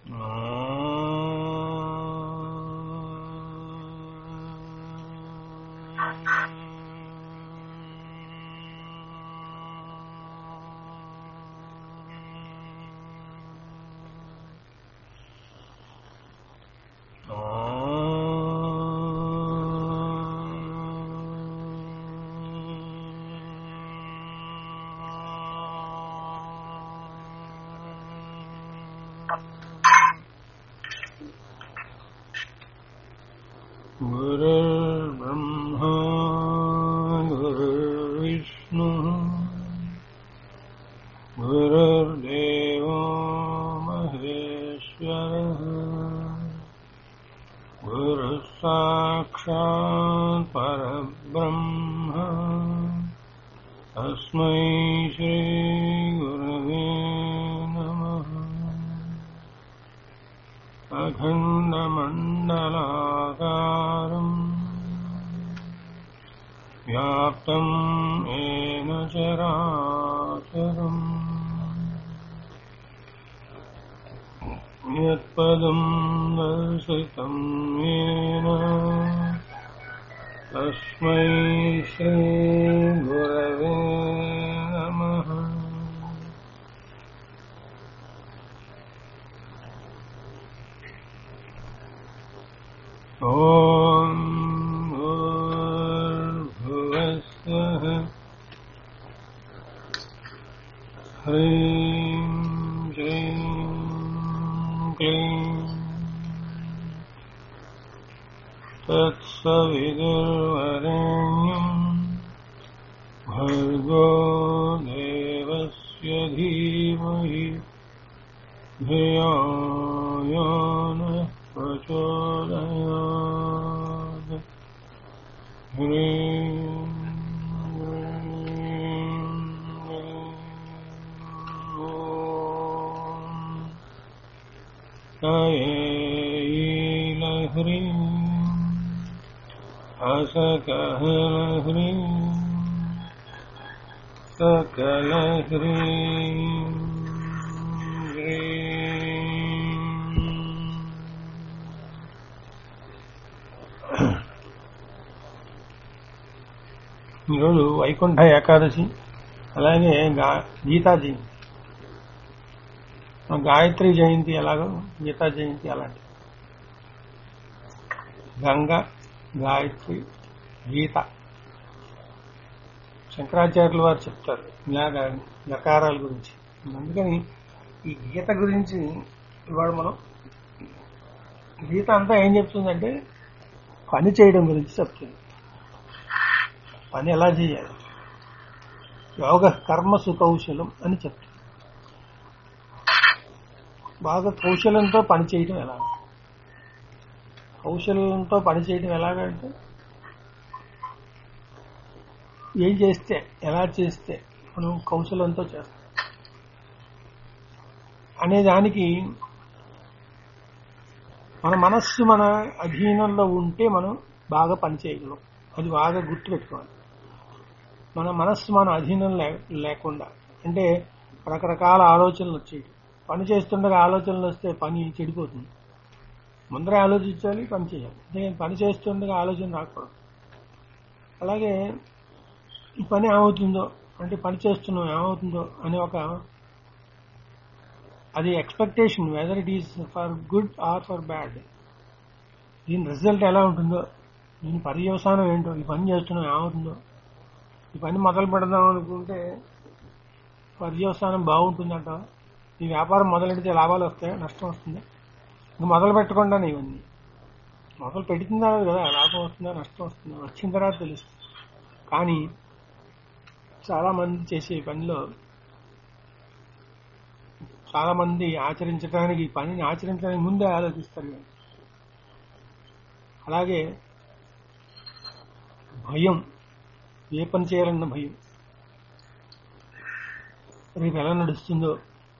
गुरुर्ब्रह्मा गुरुर्विष्णुः गुरुर्देवो महेश्वरः गुरुः साक्षात् परब्रह्म तस्मै श्रीगुरवे नमः अखण्डमण्डलाकारम् व्याप्तम् येन चराचरम् यत्पदम् दर्शितम् येन तस्मै श्रीगुरवे नमः ॐ भूर्भुवस्वः ह्रीं श्रीं क्लीं तत्सविदुर्वरेण्यम् भर्गो देवस्य धीमहि धियो यो नः प्रचोदयात् ह्रीं ह्रीं असकहलह्रीं सकलह्रीं ఈరోజు వైకుంఠ ఏకాదశి అలాగే గా గీతా జయంతి ఆ గాయత్రి జయంతి ఎలాగో గీతా జయంతి అలాంటి గంగ గాయత్రి గీత శంకరాచార్యుల వారు చెప్తారు ఇలాగ గకారాల గురించి అందుకని ఈ గీత గురించి ఇవాళ మనం గీత అంతా ఏం చెప్తుందంటే పని చేయడం గురించి చెప్తుంది పని ఎలా చేయాలి యోగ కర్మసు కౌశలం అని చెప్తుంది బాగా కౌశలంతో పని చేయడం ఎలా కౌశలంతో పని చేయడం ఎలాగంటే ఏం చేస్తే ఎలా చేస్తే మనం కౌశలంతో చేస్తాం అనే దానికి మన మనస్సు మన అధీనంలో ఉంటే మనం బాగా పని చేయగలం అది బాగా గుర్తుపెట్టుకోవాలి మన మనస్సు మన అధీనం లే- లేకుండా అంటే రకరకాల ఆలోచనలు వచ్చేవి పని చేస్తుండగా ఆలోచనలు వస్తే పని చెడిపోతుంది ముందరే ఆలోచించాలి పని చేయాలి అంటే పని చేస్తుండగా ఆలోచన రాకూడదు అలాగే ఈ పని ఏమవుతుందో అంటే పని చేస్తున్నాం ఏమవుతుందో అనే ఒక అది expectation whether it is for good or for bad దీని రిజల్ట్ ఎలా ఉంటుందో దీని పర్యవసానం ఏంటో ఈ పని చేస్తున్నాం ఏమవుతుందో ఈ పని మొదలు పెడదాం అనుకుంటే పర్యవసానం బాగుంటుందంట ఈ వ్యాపారం మొదలెడితే లాభాలు వస్తాయా నష్టం వస్తుందా ఇంకా మొదలు పెట్టకుండా ఇవన్నీ మొదలు పెడుతుందా కదా లాభం వస్తుందా నష్టం వస్తుందా వచ్చిన తర్వాత తెలుస్తుంది కానీ చాలా మంది చేసే పనిలో చాలా మంది ఆచరించడానికి ఈ పనిని ఆచరించడానికి ముందే ఆలోచిస్తారు కదా. అలాగే భయం ఏ పని చేయాలన్న భయం రేపు ఎలా నడుస్తుందో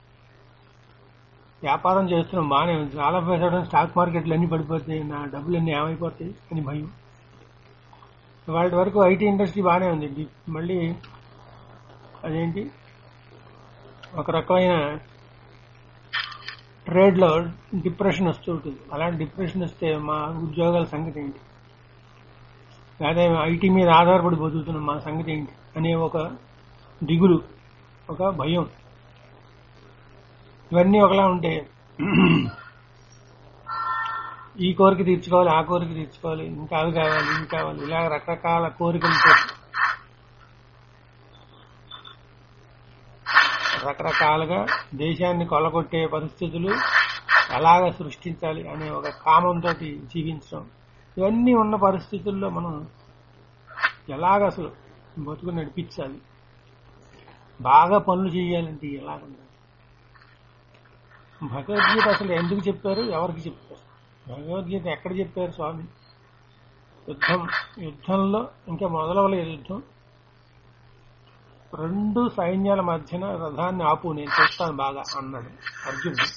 వ్యాపారం చేస్తున్నాం బాగానే ఉంది చాలా పెట్టడం స్టాక్ మార్కెట్లు అన్ని పడిపోతాయి నా డబ్బులు అన్ని ఏమైపోతాయి అని భయం వాటి వరకు ఐటీ ఇండస్ట్రీ బాగానే ఉంది డి- మళ్ళీ అదేంటి ఒక రకమైన ట్రేడ్ లో డిప్రెషన్ వస్తూ ఉంటుంది అలాంటి డిప్రెషన్ వస్తే మా ఉద్యోగాల సంగతి ఏంటి లేదా ఐటీ మీద ఆధారపడి బతుకుతున్నాం మా సంగతి ఏంటి అనే ఒక దిగులు ఒక భయం ఇవన్నీ ఒకలా ఉంటే ఈ కోరిక తీర్చుకోవాలి ఆ కోరిక తీర్చుకోవాలి ఇంకా అవి కావాలి ఇవి కావాలి ఇలా రకరకాల కోరికలతో రకరకాలుగా దేశాన్ని కొలగొట్టే పరిస్థితులు ఎలాగ సృష్టించాలి అనే ఒక కామంతో జీవించడం ఇవన్నీ ఉన్న పరిస్థితుల్లో మనం ఎలాగ అసలు బతుకు నడిపించాలి బాగా పనులు చేయాలంటే ఎలాగుండాలి భగవద్గీత అసలు ఎందుకు చెప్పారు ఎవరికి చెప్పారు భగవద్గీత ఎక్కడ చెప్పారు స్వామి యుద్ధం యుద్ధంలో ఇంకా మొదలవలేదు యుద్ధం రెండు సైన్యాల మధ్యన రథాన్ని ఆపు నేను చూస్తాను బాగా అన్నాడు అర్జునుడు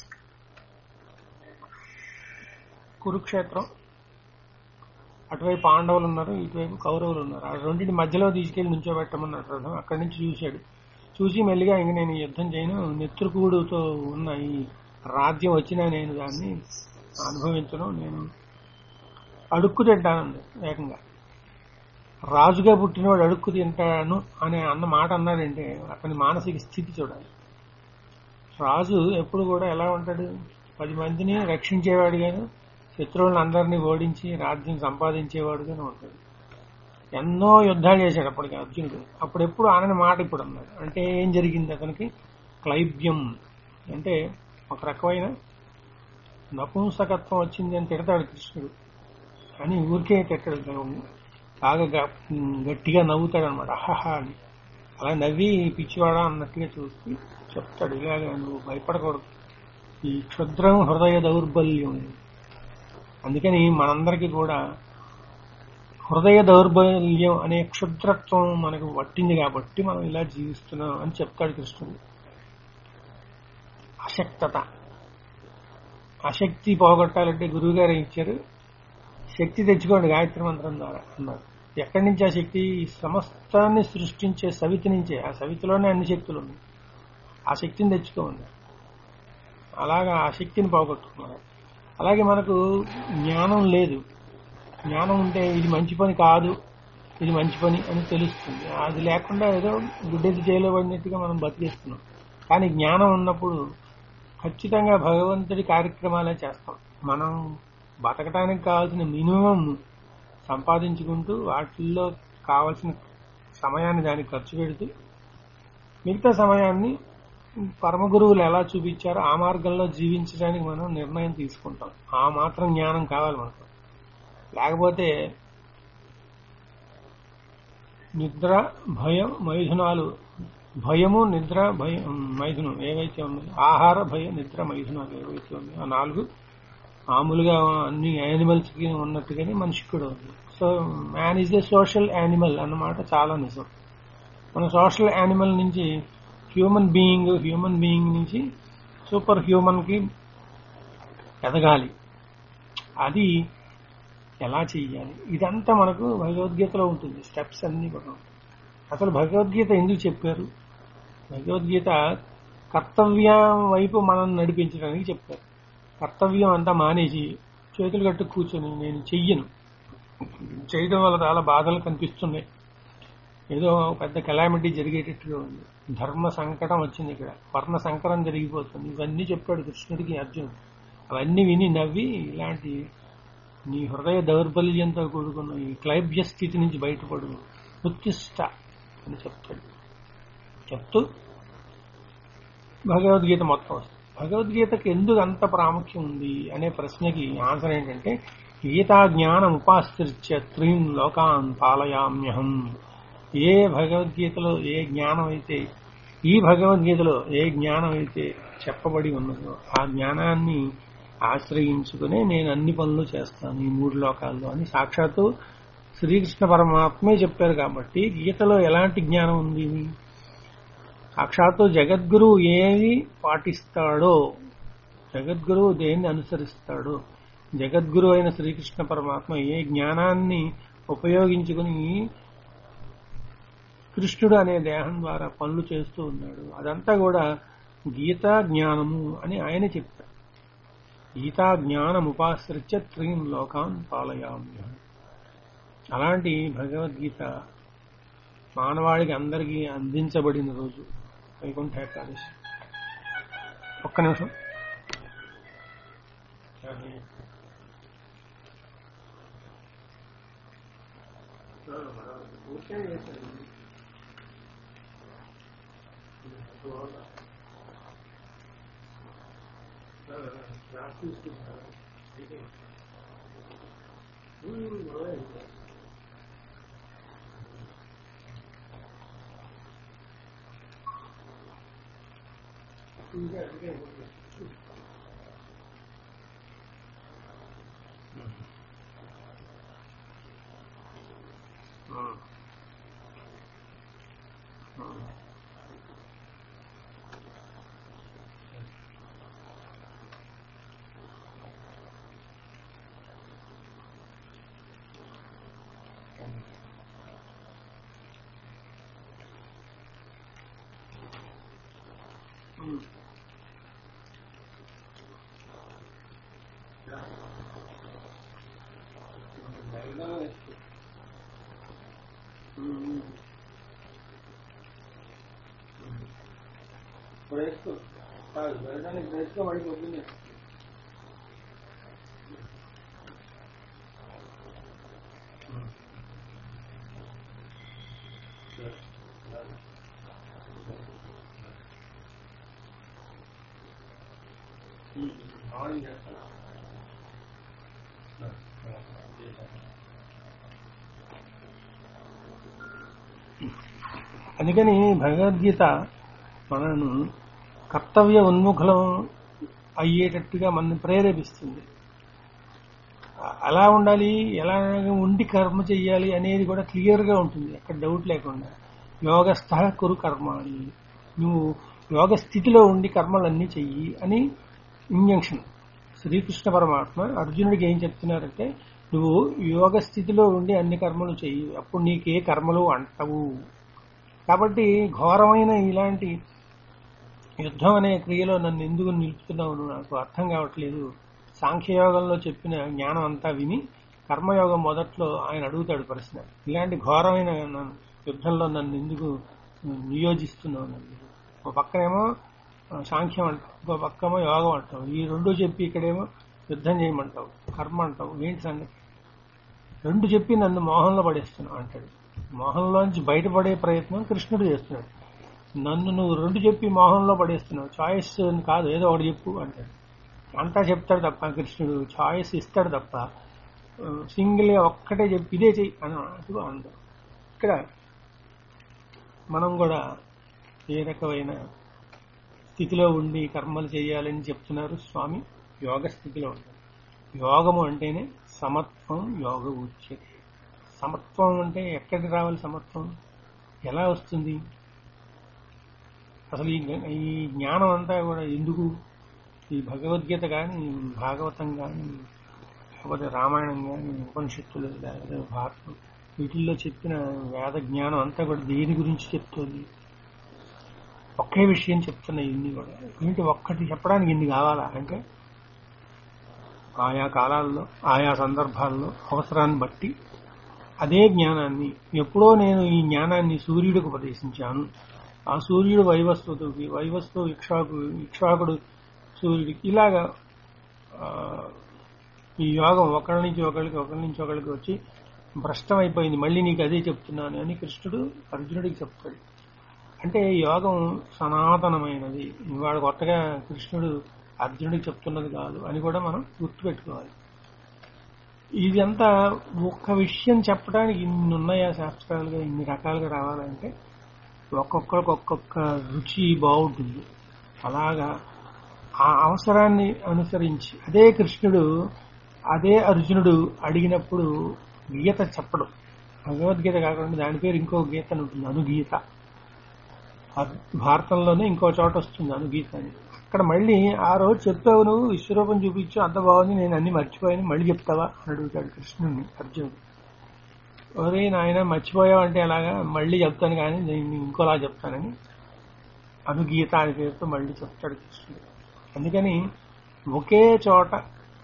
కురుక్షేత్రం అటువైపు పాండవులు ఉన్నారు ఇటువైపు కౌరవులు ఉన్నారు ఆ రెండింటి మధ్యలో తీసుకెళ్లి నుంచోబెట్టమన్నాడు రథం అక్కడి నుంచి చూశాడు చూసి మెల్లిగా ఇంక నేను ఈ యుద్ధం చేయను నెత్రుకూడుతో ఉన్న ఈ రాజ్యం వచ్చినా నేను దాన్ని అనుభవించను నేను అడుక్కు తింటాను ఏకంగా రాజుగా పుట్టినవాడు అడుక్కు తింటాను అనే అన్న మాట అన్నాడంటే అతని మానసిక స్థితి చూడాలి రాజు ఎప్పుడు కూడా ఎలా ఉంటాడు పది మందిని రక్షించేవాడుగాను శత్రువులను అందరినీ ఓడించి రాజ్యం సంపాదించేవాడుగానే ఉంటాడు ఎన్నో యుద్ధాలు చేశాడు అప్పటికి అర్జునుడు అప్పుడెప్పుడు ఆనని మాట ఇప్పుడు అన్నాడు అంటే ఏం జరిగింది అతనికి క్లైబ్యం అంటే ఒక రకమైన నపుంసకత్వం వచ్చింది అని తిడతాడు కృష్ణుడు అని ఊరికే తిట్టడు బాగా గ- గట్టిగా నవ్వుతాడు అనమాట అహహా అని అలా నవ్వి పిచ్చివాడా అన్నట్టుగా చూసి చెప్తాడు ఇలాగ నువ్వు భయపడకూడదు ఈ క్షుద్రం హృదయ దౌర్బల్యం అందుకని మనందరికీ కూడా హృదయ దౌర్బల్యం అనే క్షుద్రత్వం మనకు పట్టింది కాబట్టి మనం ఇలా జీవిస్తున్నాం అని చెప్తాడు కృష్ణుడు అశక్తత అశక్తి పోగొట్టాలంటే గురువు గారు ఇచ్చారు శక్తి తెచ్చుకోండి గాయత్రి మంత్రం ద్వారా అన్నారు ఎక్కడి నుంచి ఆ శక్తి ఈ సమస్తాన్ని సృష్టించే సవితి నుంచే ఆ సవితిలోనే అన్ని శక్తులు ఉన్నాయి ఆ శక్తిని తెచ్చుకోండి అలాగా ఆ శక్తిని పోగొట్టుకున్నారు అలాగే మనకు జ్ఞానం లేదు జ్ఞానం ఉంటే ఇది మంచి పని కాదు ఇది మంచి పని అని తెలుస్తుంది అది లేకుండా ఏదో గుడ్డెది చేయలేబడినట్టుగా మనం బతికేస్తున్నాం కానీ జ్ఞానం ఉన్నప్పుడు ఖచ్చితంగా భగవంతుడి కార్యక్రమాలే చేస్తాం మనం బతకటానికి కావాల్సిన మినిమం సంపాదించుకుంటూ వాటిల్లో కావాల్సిన సమయాన్ని దానికి ఖర్చు పెడుతూ మిగతా సమయాన్ని పరమ గురువులు ఎలా చూపించారో ఆ మార్గంలో జీవించడానికి మనం నిర్ణయం తీసుకుంటాం ఆ మాత్రం జ్ఞానం కావాలి మనకు లేకపోతే నిద్ర భయం మైథునాలు భయము నిద్ర భయం మైథునం ఏవైతే ఉన్నాయో ఆహార భయ నిద్ర మైథునాలు ఏవైతే ఉన్నాయో ఆ నాలుగు మామూలుగా అన్ని యానిమల్స్ కి ఉన్నట్టుగానే మనిషికి కూడా ఉంది so man is a social animal అన్నమాట చాలా నిజం మన సోషల్ యానిమల్ నుంచి హ్యూమన్ బీయింగ్ హ్యూమన్ బీయింగ్ నుంచి సూపర్ హ్యూమన్ కి ఎదగాలి అది ఎలా చెయ్యాలి ఇదంతా మనకు భగవద్గీతలో ఉంటుంది స్టెప్స్ అన్ని కూడా ఉంటాయి. అసలు భగవద్గీత ఎందుకు చెప్పారు భగవద్గీత కర్తవ్యం వైపు మనం నడిపించడానికి చెప్పారు కర్తవ్యం అంతా మానేసి చేతులు కట్టు కూర్చొని నేను చెయ్యను చేయడం వల్ల చాలా బాధలు కనిపిస్తున్నాయి ఏదో పెద్ద కెలామిటీ జరిగేటట్టుగా ఉంది ధర్మ సంకటం వచ్చింది ఇక్కడ వర్ణ సంకరం జరిగిపోతుంది ఇవన్నీ చెప్పాడు కృష్ణుడికి అర్జునుడు అవన్నీ విని నవ్వి ఇలాంటి నీ హృదయ దౌర్బల్యంతో కూడుకున్న ఈ క్లైబ్య స్థితి నుంచి బయటపడు ఉత్తిష్ట అని చెప్తాడు చెప్తూ భగవద్గీత మొత్తం వస్తుంది భగవద్గీతకి ఎందుకు అంత ప్రాముఖ్యం ఉంది అనే ప్రశ్నకి ఆన్సర్ ఏంటంటే గీతా జ్ఞానం ఉపాశ్రిత్య త్రీన్ లోకాన్ పాలయామ్యహం ఏ భగవద్గీతలో ఏ జ్ఞానం అయితే ఈ భగవద్గీతలో ఏ జ్ఞానం అయితే చెప్పబడి ఉన్నదో ఆ జ్ఞానాన్ని ఆశ్రయించుకునే నేను అన్ని పనులు చేస్తాను ఈ మూడు లోకాల్లో అని సాక్షాత్తు శ్రీకృష్ణ పరమాత్మే చెప్పారు కాబట్టి గీతలో ఎలాంటి జ్ఞానం ఉంది సాక్షాత్తు జగద్గురువు ఏది పాటిస్తాడో జగద్గురువు దేన్ని అనుసరిస్తాడో జగద్గురు అయిన శ్రీకృష్ణ పరమాత్మ ఏ జ్ఞానాన్ని ఉపయోగించుకుని కృష్ణుడు అనే దేహం ద్వారా పనులు చేస్తూ ఉన్నాడు అదంతా కూడా గీతా జ్ఞానము అని ఆయన చెప్తారు గీతా జ్ఞానముపాశ్రిత్య త్రీం లోకాన్ పాలయామ్య అలాంటి భగవద్గీత మానవాళికి అందరికీ అందించబడిన రోజు వైకుంఠ ఏకాదశి ఒక్క నిమిషం వేసుకో కాదు వెళ్ళడానికి వేసుకో వాడికి వద్దు అందుకని భగవద్గీత మనను కర్తవ్య ఉన్ముఖులం అయ్యేటట్టుగా మనల్ని ప్రేరేపిస్తుంది అలా ఉండాలి ఎలా ఉండి కర్మ చెయ్యాలి అనేది కూడా క్లియర్ గా ఉంటుంది అక్కడ డౌట్ లేకుండా యోగస్థ కురు కర్మాణి నువ్వు యోగ స్థితిలో ఉండి కర్మలన్నీ చెయ్యి అని ఇంజంక్షన్ శ్రీకృష్ణ పరమాత్మ అర్జునుడికి ఏం చెప్తున్నారంటే నువ్వు యోగ స్థితిలో ఉండి అన్ని కర్మలు చెయ్యి అప్పుడు నీకే కర్మలు అంటవు కాబట్టి ఘోరమైన ఇలాంటి యుద్ధం అనే క్రియలో నన్ను ఎందుకు నిలుపుతున్నావు నువ్వు నాకు అర్థం కావట్లేదు సాంఖ్యయోగంలో చెప్పిన జ్ఞానం అంతా విని కర్మయోగం మొదట్లో ఆయన అడుగుతాడు ప్రశ్న ఇలాంటి ఘోరమైన నన్ను- యుద్ధంలో నన్ను ఎందుకు నియోజిస్తున్నావు నన్ను ఒక పక్కనేమో ఆ, సాంఖ్యం అంటావు ఇంకో పక్కేమో యోగం అంటావు ఈ రెండు చెప్పి ఇక్కడేమో యుద్ధం చేయమంటావు కర్మ అంటావు ఏంటి సంగతి రెండు చెప్పి నన్ను మోహంలో పడేస్తున్నావు అంటాడు మోహంలోంచి బయటపడే ప్రయత్నం కృష్ణుడు చేస్తున్నాడు నన్ను నువ్వు రెండు చెప్పి మోహంలో పడేస్తున్నావు చాయిస్ కాదు ఏదో ఒకటి చెప్పు అంటాడు అంతా చెప్తాడు తప్ప కృష్ణుడు చాయిస్ ఇస్తాడు తప్ప సింగిల్ ఒక్కటే చెప్పి ఇదే చెయ్యి అని అటు అందం ఇక్కడ మనం కూడా ఏ రకమైన స్థితిలో ఉండి కర్మలు చేయాలని చెప్తున్నారు స్వామి యోగ స్థితిలో ఉంటారు యోగము అంటేనే సమత్వం యోగ ఉచ్యతే సమత్వం అంటే ఎక్కడికి రావాలి సమత్వం ఎలా వస్తుంది అసలు ఈ జ్ఞ- ఈ జ్ఞానం అంతా కూడా ఎందుకు ఈ భగవద్గీత కానీ భాగవతం కానీ లేకపోతే రామాయణం కానీ ఉపనిషత్తులు లేకపోతే భారతం వీటిల్లో చెప్పిన వేద జ్ఞానం అంతా కూడా దేని గురించి చెప్తుంది ఒకే విషయం చెప్తున్నాయి ఇన్ని కూడా ఏంటి ఒక్కటి చెప్పడానికి ఇన్ని కావాలా అంటే ఆయా కాలాల్లో ఆయా సందర్భాల్లో అవసరాన్ని బట్టి అదే జ్ఞానాన్ని ఎప్పుడో నేను ఈ జ్ఞానాన్ని సూర్యుడికి ఉపదేశించాను ఆ సూర్యుడు వైవస్వతుడికి వైవస్వ ఇక్ష్వాకు ఇక్ష్వాకుడు సూర్యుడికి ఇలాగా ఆ, ఈ యోగం ఒకళ్ళ నుంచి ఒకళ్ళకి ఒకళ్ళ నుంచి ఒకళ్ళకి వచ్చి భ్రష్టం అయిపోయింది మళ్ళీ నీకు అదే చెప్తున్నాను అని కృష్ణుడు అర్జునుడికి చెప్తాడు అంటే ఈ యోగం సనాతనమైనది ఇవాళ కొత్తగా కృష్ణుడు అర్జునుడికి చెప్తున్నది కాదు అని కూడా మనం గుర్తుపెట్టుకోవాలి ఇదంతా ఒక్క విషయం చెప్పడానికి ఇన్ని ఉన్నాయా శాస్త్రాలుగా ఇన్ని రకాలుగా రావాలంటే ఒక్కొక్కరికి ఒక్కొక్క రుచి బాగుంటుంది అలాగా ఆ అవసరాన్ని అనుసరించి అదే కృష్ణుడు అదే అర్జునుడు అడిగినప్పుడు గీత చెప్పడం భగవద్గీత కాకుండా దాని పేరు ఇంకో గీత అని ఉంటుంది అనుగీత అది భారతంలోనే ఇంకో చోట వస్తుంది అనుగీత అని అక్కడ మళ్ళీ ఆ రోజు చెప్పావు నువ్వు విశ్వరూపం చూపించు అంత బాగుంది నేను అన్ని మర్చిపోయాను మళ్ళీ చెప్తావా అని అడుగుతాడు కృష్ణుడిని అర్జునుడు ఒరే నాయన మర్చిపోయావంటే ఎలాగా మళ్ళీ చెప్తాను కానీ నేను ఇంకోలా చెప్తానని అనుగీత అనే పేరుతో మళ్ళీ చెప్తాడు కృష్ణుడు అందుకని ఒకే చోట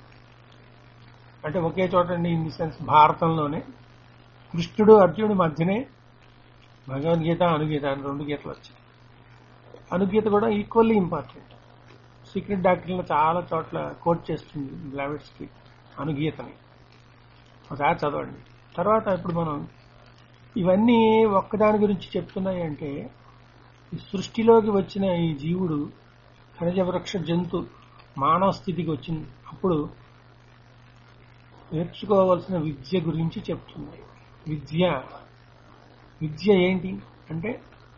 అంటే ఒకే చోట అండి ఇన్ ది సెన్స్ భారతంలోనే కృష్ణుడు అర్జునుడి మధ్యనే భగవద్గీత అనుగీత అని రెండు గీతలు వచ్చాయి అనుగీత కూడా ఈక్వల్లీ ఇంపార్టెంట్ సీక్రెట్ డాక్టర్లో చాలా చోట్ల కోట్ చేస్తుంది బ్లావెట్స్కి అనుగీతని ఒకసారి చదవండి తర్వాత ఇప్పుడు మనం ఇవన్నీ ఒక్కదాని గురించి చెప్తున్నాయి అంటే ఈ సృష్టిలోకి వచ్చిన ఈ జీవుడు ఖనిజ వృక్ష జంతు మానవ స్థితికి వచ్చిన అప్పుడు నేర్చుకోవాల్సిన విద్య గురించి చెప్తుంది విద్య విద్య ఏంటి అంటే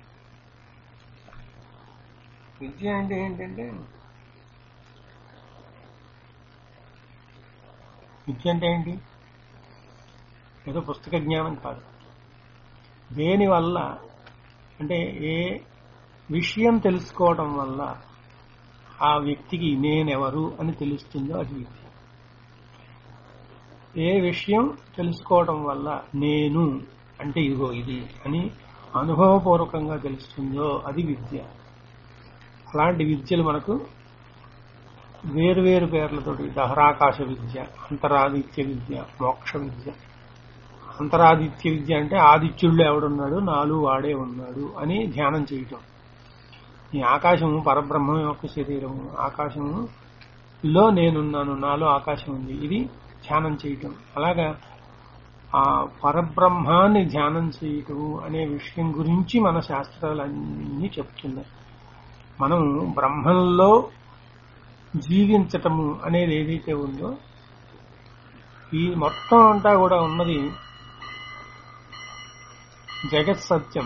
విద్య అంటే ఏంటంటే విద్య అంటే ఏంటి ఏదో పుస్తక జ్ఞానం కాదు దేని వల్ల అంటే ఏ విషయం తెలుసుకోవడం వల్ల ఆ వ్యక్తికి నేనెవరు అని తెలుస్తుందో అది విద్య ఏ విషయం తెలుసుకోవడం వల్ల నేను అంటే ఇదిగో ఇది అని అనుభవపూర్వకంగా తెలుస్తుందో అది విద్య అలాంటి విద్యలు మనకు వేరు వేరు పేర్లతోటి దహరాకాశ విద్య అంతరాదిత్య విద్య మోక్ష విద్య అంతరాదిత్య విద్య అంటే ఆదిత్యుళ్ళు ఎవడున్నాడు నాలు వాడే ఉన్నాడు అని ధ్యానం చేయటం ఈ ఆకాశము పరబ్రహ్మం యొక్క శరీరము ఆకాశములో నేనున్నాను నాలో ఆకాశం ఉంది ఇది ధ్యానం చేయటం అలాగా ఆ పరబ్రహ్మాన్ని ధ్యానం చేయటం అనే విషయం గురించి మన శాస్త్రాలన్నీ చెప్తున్నాయి మనం బ్రహ్మంలో జీవించటము అనేది ఏదైతే ఉందో ఈ మొత్తం అంతా కూడా ఉన్నది జగత్ సత్యం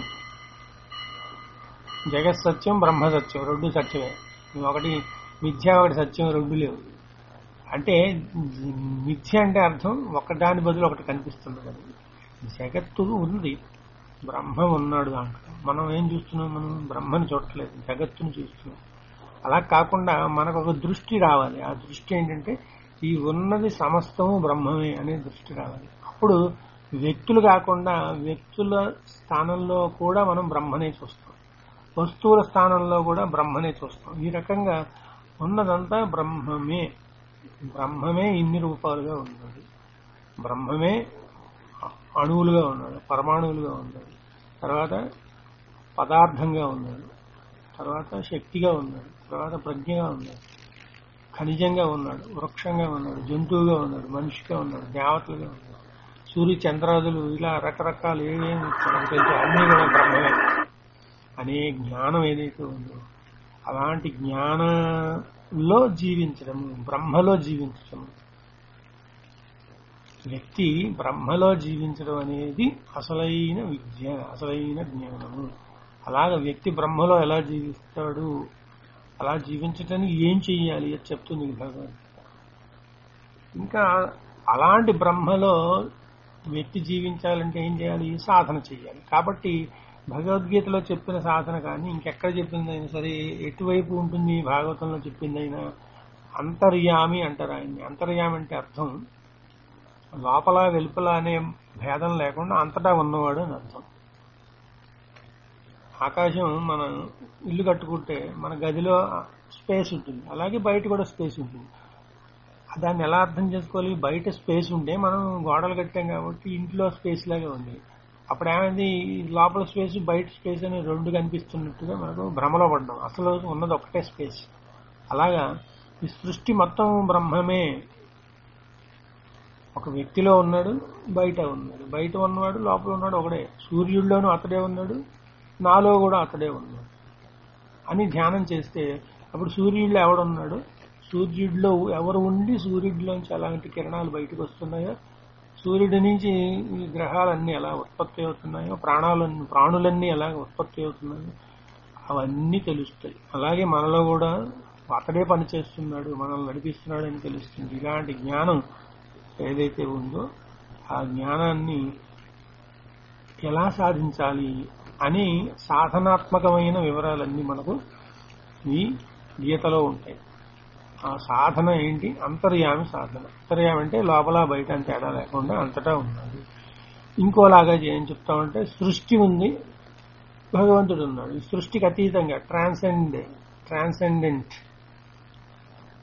జగత్ సత్యం బ్రహ్మ సత్యం రెండు సత్యమే ఒకటి మిథ్య ఒకటి సత్యం రెండు లేవు అంటే మిథ్య అంటే అర్థం ఒకదాని బదులు ఒకటి కనిపిస్తుంది కదా జగత్తు ఉంది బ్రహ్మ ఉన్నాడు దాంట్లో మనం ఏం చూస్తున్నాం మనం బ్రహ్మని చూడట్లేదు జగత్తుని చూస్తున్నాం అలా కాకుండా మనకు ఒక దృష్టి రావాలి ఆ దృష్టి ఏంటంటే ఈ ఉన్నది సమస్తము బ్రహ్మమే అనే దృష్టి రావాలి అప్పుడు వ్యక్తులు కాకుండా వ్యక్తుల స్థానంలో కూడా మనం బ్రహ్మనే చూస్తాం వస్తువుల స్థానంలో కూడా బ్రహ్మనే చూస్తాం ఈ రకంగా ఉన్నదంతా బ్రహ్మమే బ్రహ్మమే ఇన్ని రూపాలుగా ఉన్నాడు బ్రహ్మమే అణువులుగా ఉన్నాడు పరమాణువులుగా ఉన్నాడు తర్వాత పదార్థంగా ఉన్నాడు తర్వాత శక్తిగా ఉన్నాడు తర్వాత ప్రజ్ఞగా ఉన్నాడు ఖనిజంగా ఉన్నాడు వృక్షంగా ఉన్నాడు జంతువుగా ఉన్నాడు మనిషిగా ఉన్నాడు దేవతలుగా ఉన్నాడు సూర్య చంద్రాదులు ఇలా రకరకాలు ఏమేమి మనకు తెలుసు అన్నీ కూడా బ్రహ్మమే అనే జ్ఞానం ఏదైతే ఉందో అలాంటి జ్ఞానంలో జీవించడము బ్రహ్మలో జీవించడము వ్యక్తి బ్రహ్మలో జీవించడం అనేది అసలైన విద్య అసలైన జ్ఞానము అలాగ వ్యక్తి బ్రహ్మలో ఎలా జీవిస్తాడు అలా జీవించటానికి ఏం చెయ్యాలి అని చెప్తుంది భగవాన్ ఇంకా అలాంటి బ్రహ్మలో వ్యక్తి జీవించాలంటే ఏం చేయాలి సాధన చేయాలి కాబట్టి భగవద్గీతలో చెప్పిన సాధన కానీ ఇంకెక్కడ చెప్పిందైనా సరే ఎటువైపు ఉంటుంది భాగవతంలో చెప్పిందైనా అంతర్యామి అంటారు ఆయన్ని అంతర్యామి అంటే అర్థం లోపల వెలుపల అనే భేదం లేకుండా అంతటా ఉన్నవాడు అని అర్థం ఆకాశం మనం ఇల్లు కట్టుకుంటే మన గదిలో స్పేస్ ఉంటుంది అలాగే బయట కూడా స్పేస్ ఉంటుంది దాన్ని ఎలా అర్థం చేసుకోవాలి బయట స్పేస్ ఉంటే మనం గోడలు కట్టాం కాబట్టి ఇంట్లో స్పేస్ లాగే ఉంది అప్పుడు ఏమైంది లోపల స్పేస్ బయట స్పేస్ అని రెండు కనిపిస్తున్నట్టుగా మనకు భ్రమలో పడ్డాం అసలు ఉన్నది ఒకటే స్పేస్ అలాగా ఈ సృష్టి మొత్తం బ్రహ్మమే ఒక వ్యక్తిలో ఉన్నాడు బయట ఉన్నాడు బయట ఉన్నవాడు లోపల ఉన్నాడు ఒకడే సూర్యుడిలోనూ అతడే ఉన్నాడు నాలో కూడా అతడే ఉన్నాడు అని ధ్యానం చేస్తే అప్పుడు సూర్యుడిలో ఎవడున్నాడు సూర్యుడిలో ఎవరు ఉండి సూర్యుడిలోంచి అలాంటి కిరణాలు బయటకు వస్తున్నాయో సూర్యుడి నుంచి ఈ గ్రహాలన్నీ ఎలా ఉత్పత్తి అవుతున్నాయో ప్రాణాలన్నీ ప్రాణులన్నీ ఎలా ఉత్పత్తి అవుతున్నాయో అవన్నీ తెలుస్తాయి అలాగే మనలో కూడా అతడే పని చేస్తున్నాడు మనల్ని నడిపిస్తున్నాడు అని తెలుస్తుంది ఇలాంటి జ్ఞానం ఏదైతే ఉందో ఆ జ్ఞానాన్ని ఎలా సాధించాలి అని సాధనాత్మకమైన వివరాలన్నీ మనకు ఈ గీతలో ఉంటాయి ఆ సాధన ఏంటి అంతర్యామి సాధన అంతర్యామి అంటే లోపల బయట అని తేడా లేకుండా అంతటా ఉన్నది ఇంకోలాగా ఏం చెప్తామంటే సృష్టి ఉంది భగవంతుడు ఉన్నాడు ఈ సృష్టికి అతీతంగా ట్రాన్సెండ్ ట్రాన్సెండెంట్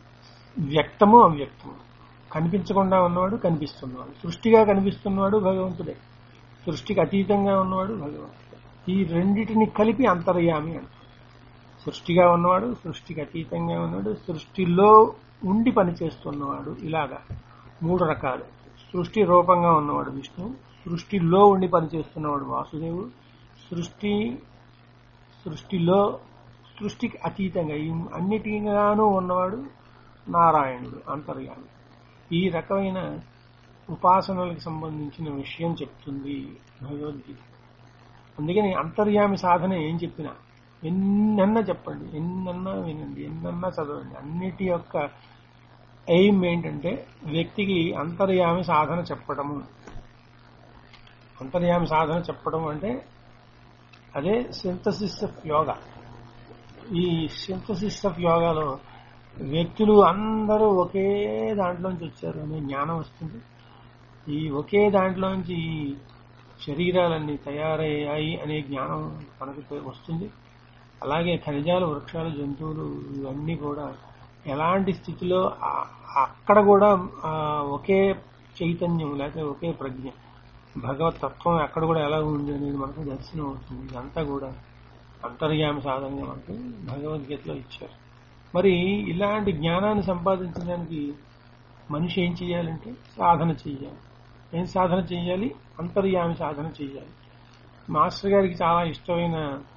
వ్యక్తము అవ్యక్తము కనిపించకుండా ఉన్నవాడు కనిపిస్తున్నవాడు సృష్టిగా కనిపిస్తున్నవాడు భగవంతుడే సృష్టికి అతీతంగా ఉన్నవాడు భగవంతుడే ఈ రెండిటిని కలిపి అంతర్యామి అంటారు సృష్టిగా ఉన్నవాడు సృష్టికి అతీతంగా ఉన్నాడు సృష్టిలో ఉండి పనిచేస్తున్నవాడు ఇలాగా మూడు రకాలు సృష్టి రూపంగా ఉన్నవాడు విష్ణు సృష్టిలో ఉండి పనిచేస్తున్నవాడు వాసుదేవుడు సృష్టి సృష్టిలో సృష్టికి అతీతంగా ఈ అన్నిటిగాను ఉన్నవాడు నారాయణుడు అంతర్యామి ఈ రకమైన ఉపాసనలకు సంబంధించిన విషయం చెప్తుంది భగవద్గీత అందుకని అంతర్యామి సాధన ఏం చెప్పినా ఎన్నన్నా చెప్పండి ఎన్నన్నా వినండి ఎన్నన్నా చదవండి అన్నిటి యొక్క ఎయిమ్ ఏంటంటే వ్యక్తికి అంతర్యామి సాధన చెప్పడము అంతర్యామి సాధన చెప్పడం అంటే అదే సింథసిస్ ఆఫ్ యోగా ఈ సింథసిస్ ఆఫ్ యోగాలో వ్యక్తులు అందరూ ఒకే దాంట్లోంచి వచ్చారు అనే జ్ఞానం వస్తుంది ఈ ఒకే దాంట్లోంచి ఈ శరీరాలన్నీ తయారయ్యాయి అనే జ్ఞానం మనకు వస్తుంది అలాగే ఖనిజాలు వృక్షాలు జంతువులు ఇవన్నీ కూడా ఎలాంటి స్థితిలో ఆ- అక్కడ కూడా ఆ, ఒకే చైతన్యం లేకపోతే ఒకే ప్రజ్ఞ భగవత్ తత్వం అక్కడ కూడా ఎలా ఉంది అనేది మనకు దర్శనం అవుతుంది ఇదంతా కూడా అంతర్యామి సాధనగా మనకు భగవద్గీతలో ఇచ్చారు మరి ఇలాంటి జ్ఞానాన్ని సంపాదించడానికి మనిషి ఏం చేయాలంటే సాధన చెయ్యాలి ఏం సాధన చెయ్యాలి అంతర్యామి సాధన చెయ్యాలి మాస్టర్ గారికి చాలా ఇష్టమైన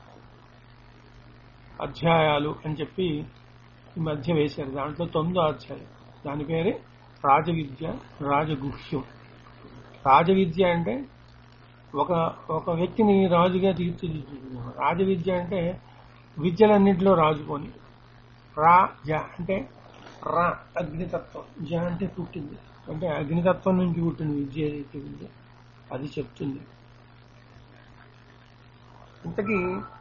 అధ్యాయాలు అని చెప్పి ఈ మధ్య వేశారు దాంట్లో తొమ్మిదో అధ్యాయం దాని పేరే రాజవిద్య రాజగుహ్యం రాజవిద్య అంటే ఒక ఒక వ్యక్తిని రాజుగా తీర్చిదిద్దుతుంది రాజవిద్య అంటే విద్యలన్నింటిలో రాజుకొని రా జ అంటే రా అగ్నితత్వం జ అంటే పుట్టింది అంటే అగ్నితత్వం నుంచి పుట్టిన విద్య ఏదైతే ఉందో అది చెప్తుంది ఇంతకీ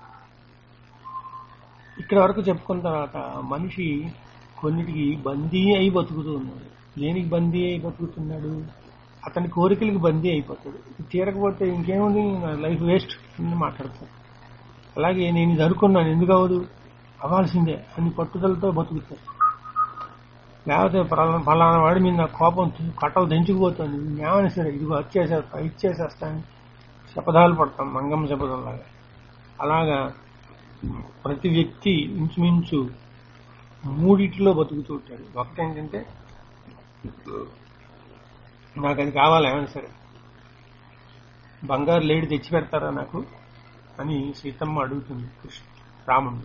ఇక్కడ వరకు చెప్పుకున్న తర్వాత మనిషి కొన్నిటికి బందీ అయి బతుకుతూ ఉన్నాడు దేనికి బందీ అయి బతుకుతున్నాడు అతని కోరికలకు బందీ అయిపోతాడు ఇది తీరకపోతే ఇంకేముంది నా లైఫ్ వేస్ట్ అని మాట్లాడతాడు అలాగే నేను ఇది అనుకున్నాను ఎందుకు అవ్వదు అవ్వాల్సిందే అని పట్టుదలతో బతుకుతాడు లేకపోతే పలానా- ఫలానా వాడి మీద నాకు కోపం తు- కట్టలు తెంచుకుపోతుంది ఏమైనా సరే ఇదిగో వచ్చేసేస్తా ఇచ్చేసేస్తాను శపథాలు పడతాం మంగమ్మ శపథంలాగా అలాగా ప్రతి వ్యక్తి ఇంచుమించు మూడిట్లో బతుకుతూ ఉంటాడు ఒకటేంటంటే నాకు అది కావాలి ఏమైనా సరే బంగారు లేడి తెచ్చి పెడతారా నాకు అని సీతమ్మ అడుగుతుంది కృష్ణ రాముడు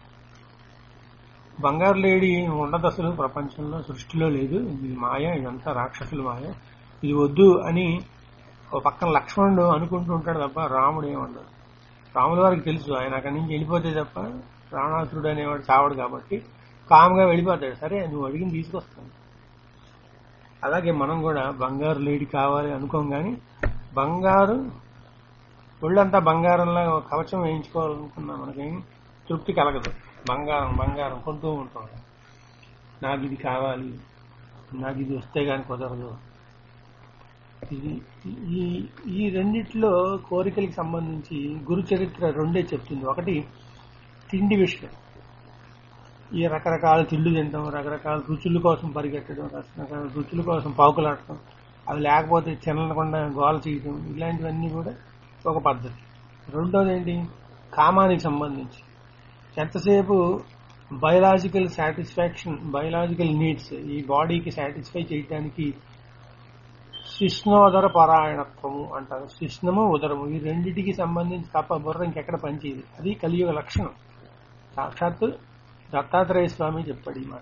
బంగారు లేడి ఉండదు అసలు ప్రపంచంలో సృష్టిలో లేదు ఇది మాయ ఇదంతా రాక్షసుల మాయ ఇది వద్దు అని ఒక పక్కన లక్ష్మణుడు అనుకుంటూ ఉంటాడు తప్ప రాముడు ఏమన్నాడు రాముల వారికి తెలుసు ఆయన అక్కడి నుంచి వెళ్ళిపోతే తప్ప రావణాసురుడు అనేవాడు చావడు కాబట్టి కామ్గా వెళ్ళిపోతాడు సరే నువ్వు అడిగింది తీసుకొస్తాను అలాగే మనం కూడా బంగారు లేడి కావాలి అనుకోం కానీ బంగారు ఒళ్ళంతా బంగారంలా ఒక కవచం వేయించుకోవాలనుకున్నా మనకేం తృప్తి కలగదు బంగారం బంగారం కొంటూ ఉంటాం నాకు ఇది కావాలి నాకు ఇది వస్తే కానీ కుదరదు ఇది ఈ ఈ రెండిట్లో కోరికలకు సంబంధించి గురు చరిత్ర రెండే చెప్తుంది ఒకటి తిండి విషయం ఈ రకరకాల తిండి తింటాం రకరకాల రుచుల కోసం పరిగెట్టడం రకరకాల రుచుల కోసం పాకులాడటం అవి లేకపోతే తినకుండా గోల చేయటం ఇలాంటివన్నీ కూడా ఒక పద్ధతి రెండోది ఏంటి కామానికి సంబంధించి ఎంతసేపు బయలాజికల్ సాటిస్ఫాక్షన్ బయలాజికల్ నీడ్స్ ఈ బాడీకి సాటిస్ఫై చేయడానికి శిష్ణోదర పరాయణత్వము అంటారు శిష్ణము ఉదరము ఈ రెండిటికి సంబంధించి తప్ప బుర్ర ఇంకెక్కడ పనిచేయదు అది కలియుగ లక్షణం సాక్షాత్తు దత్తాత్రేయ స్వామి చెప్పాడు ఈ మాట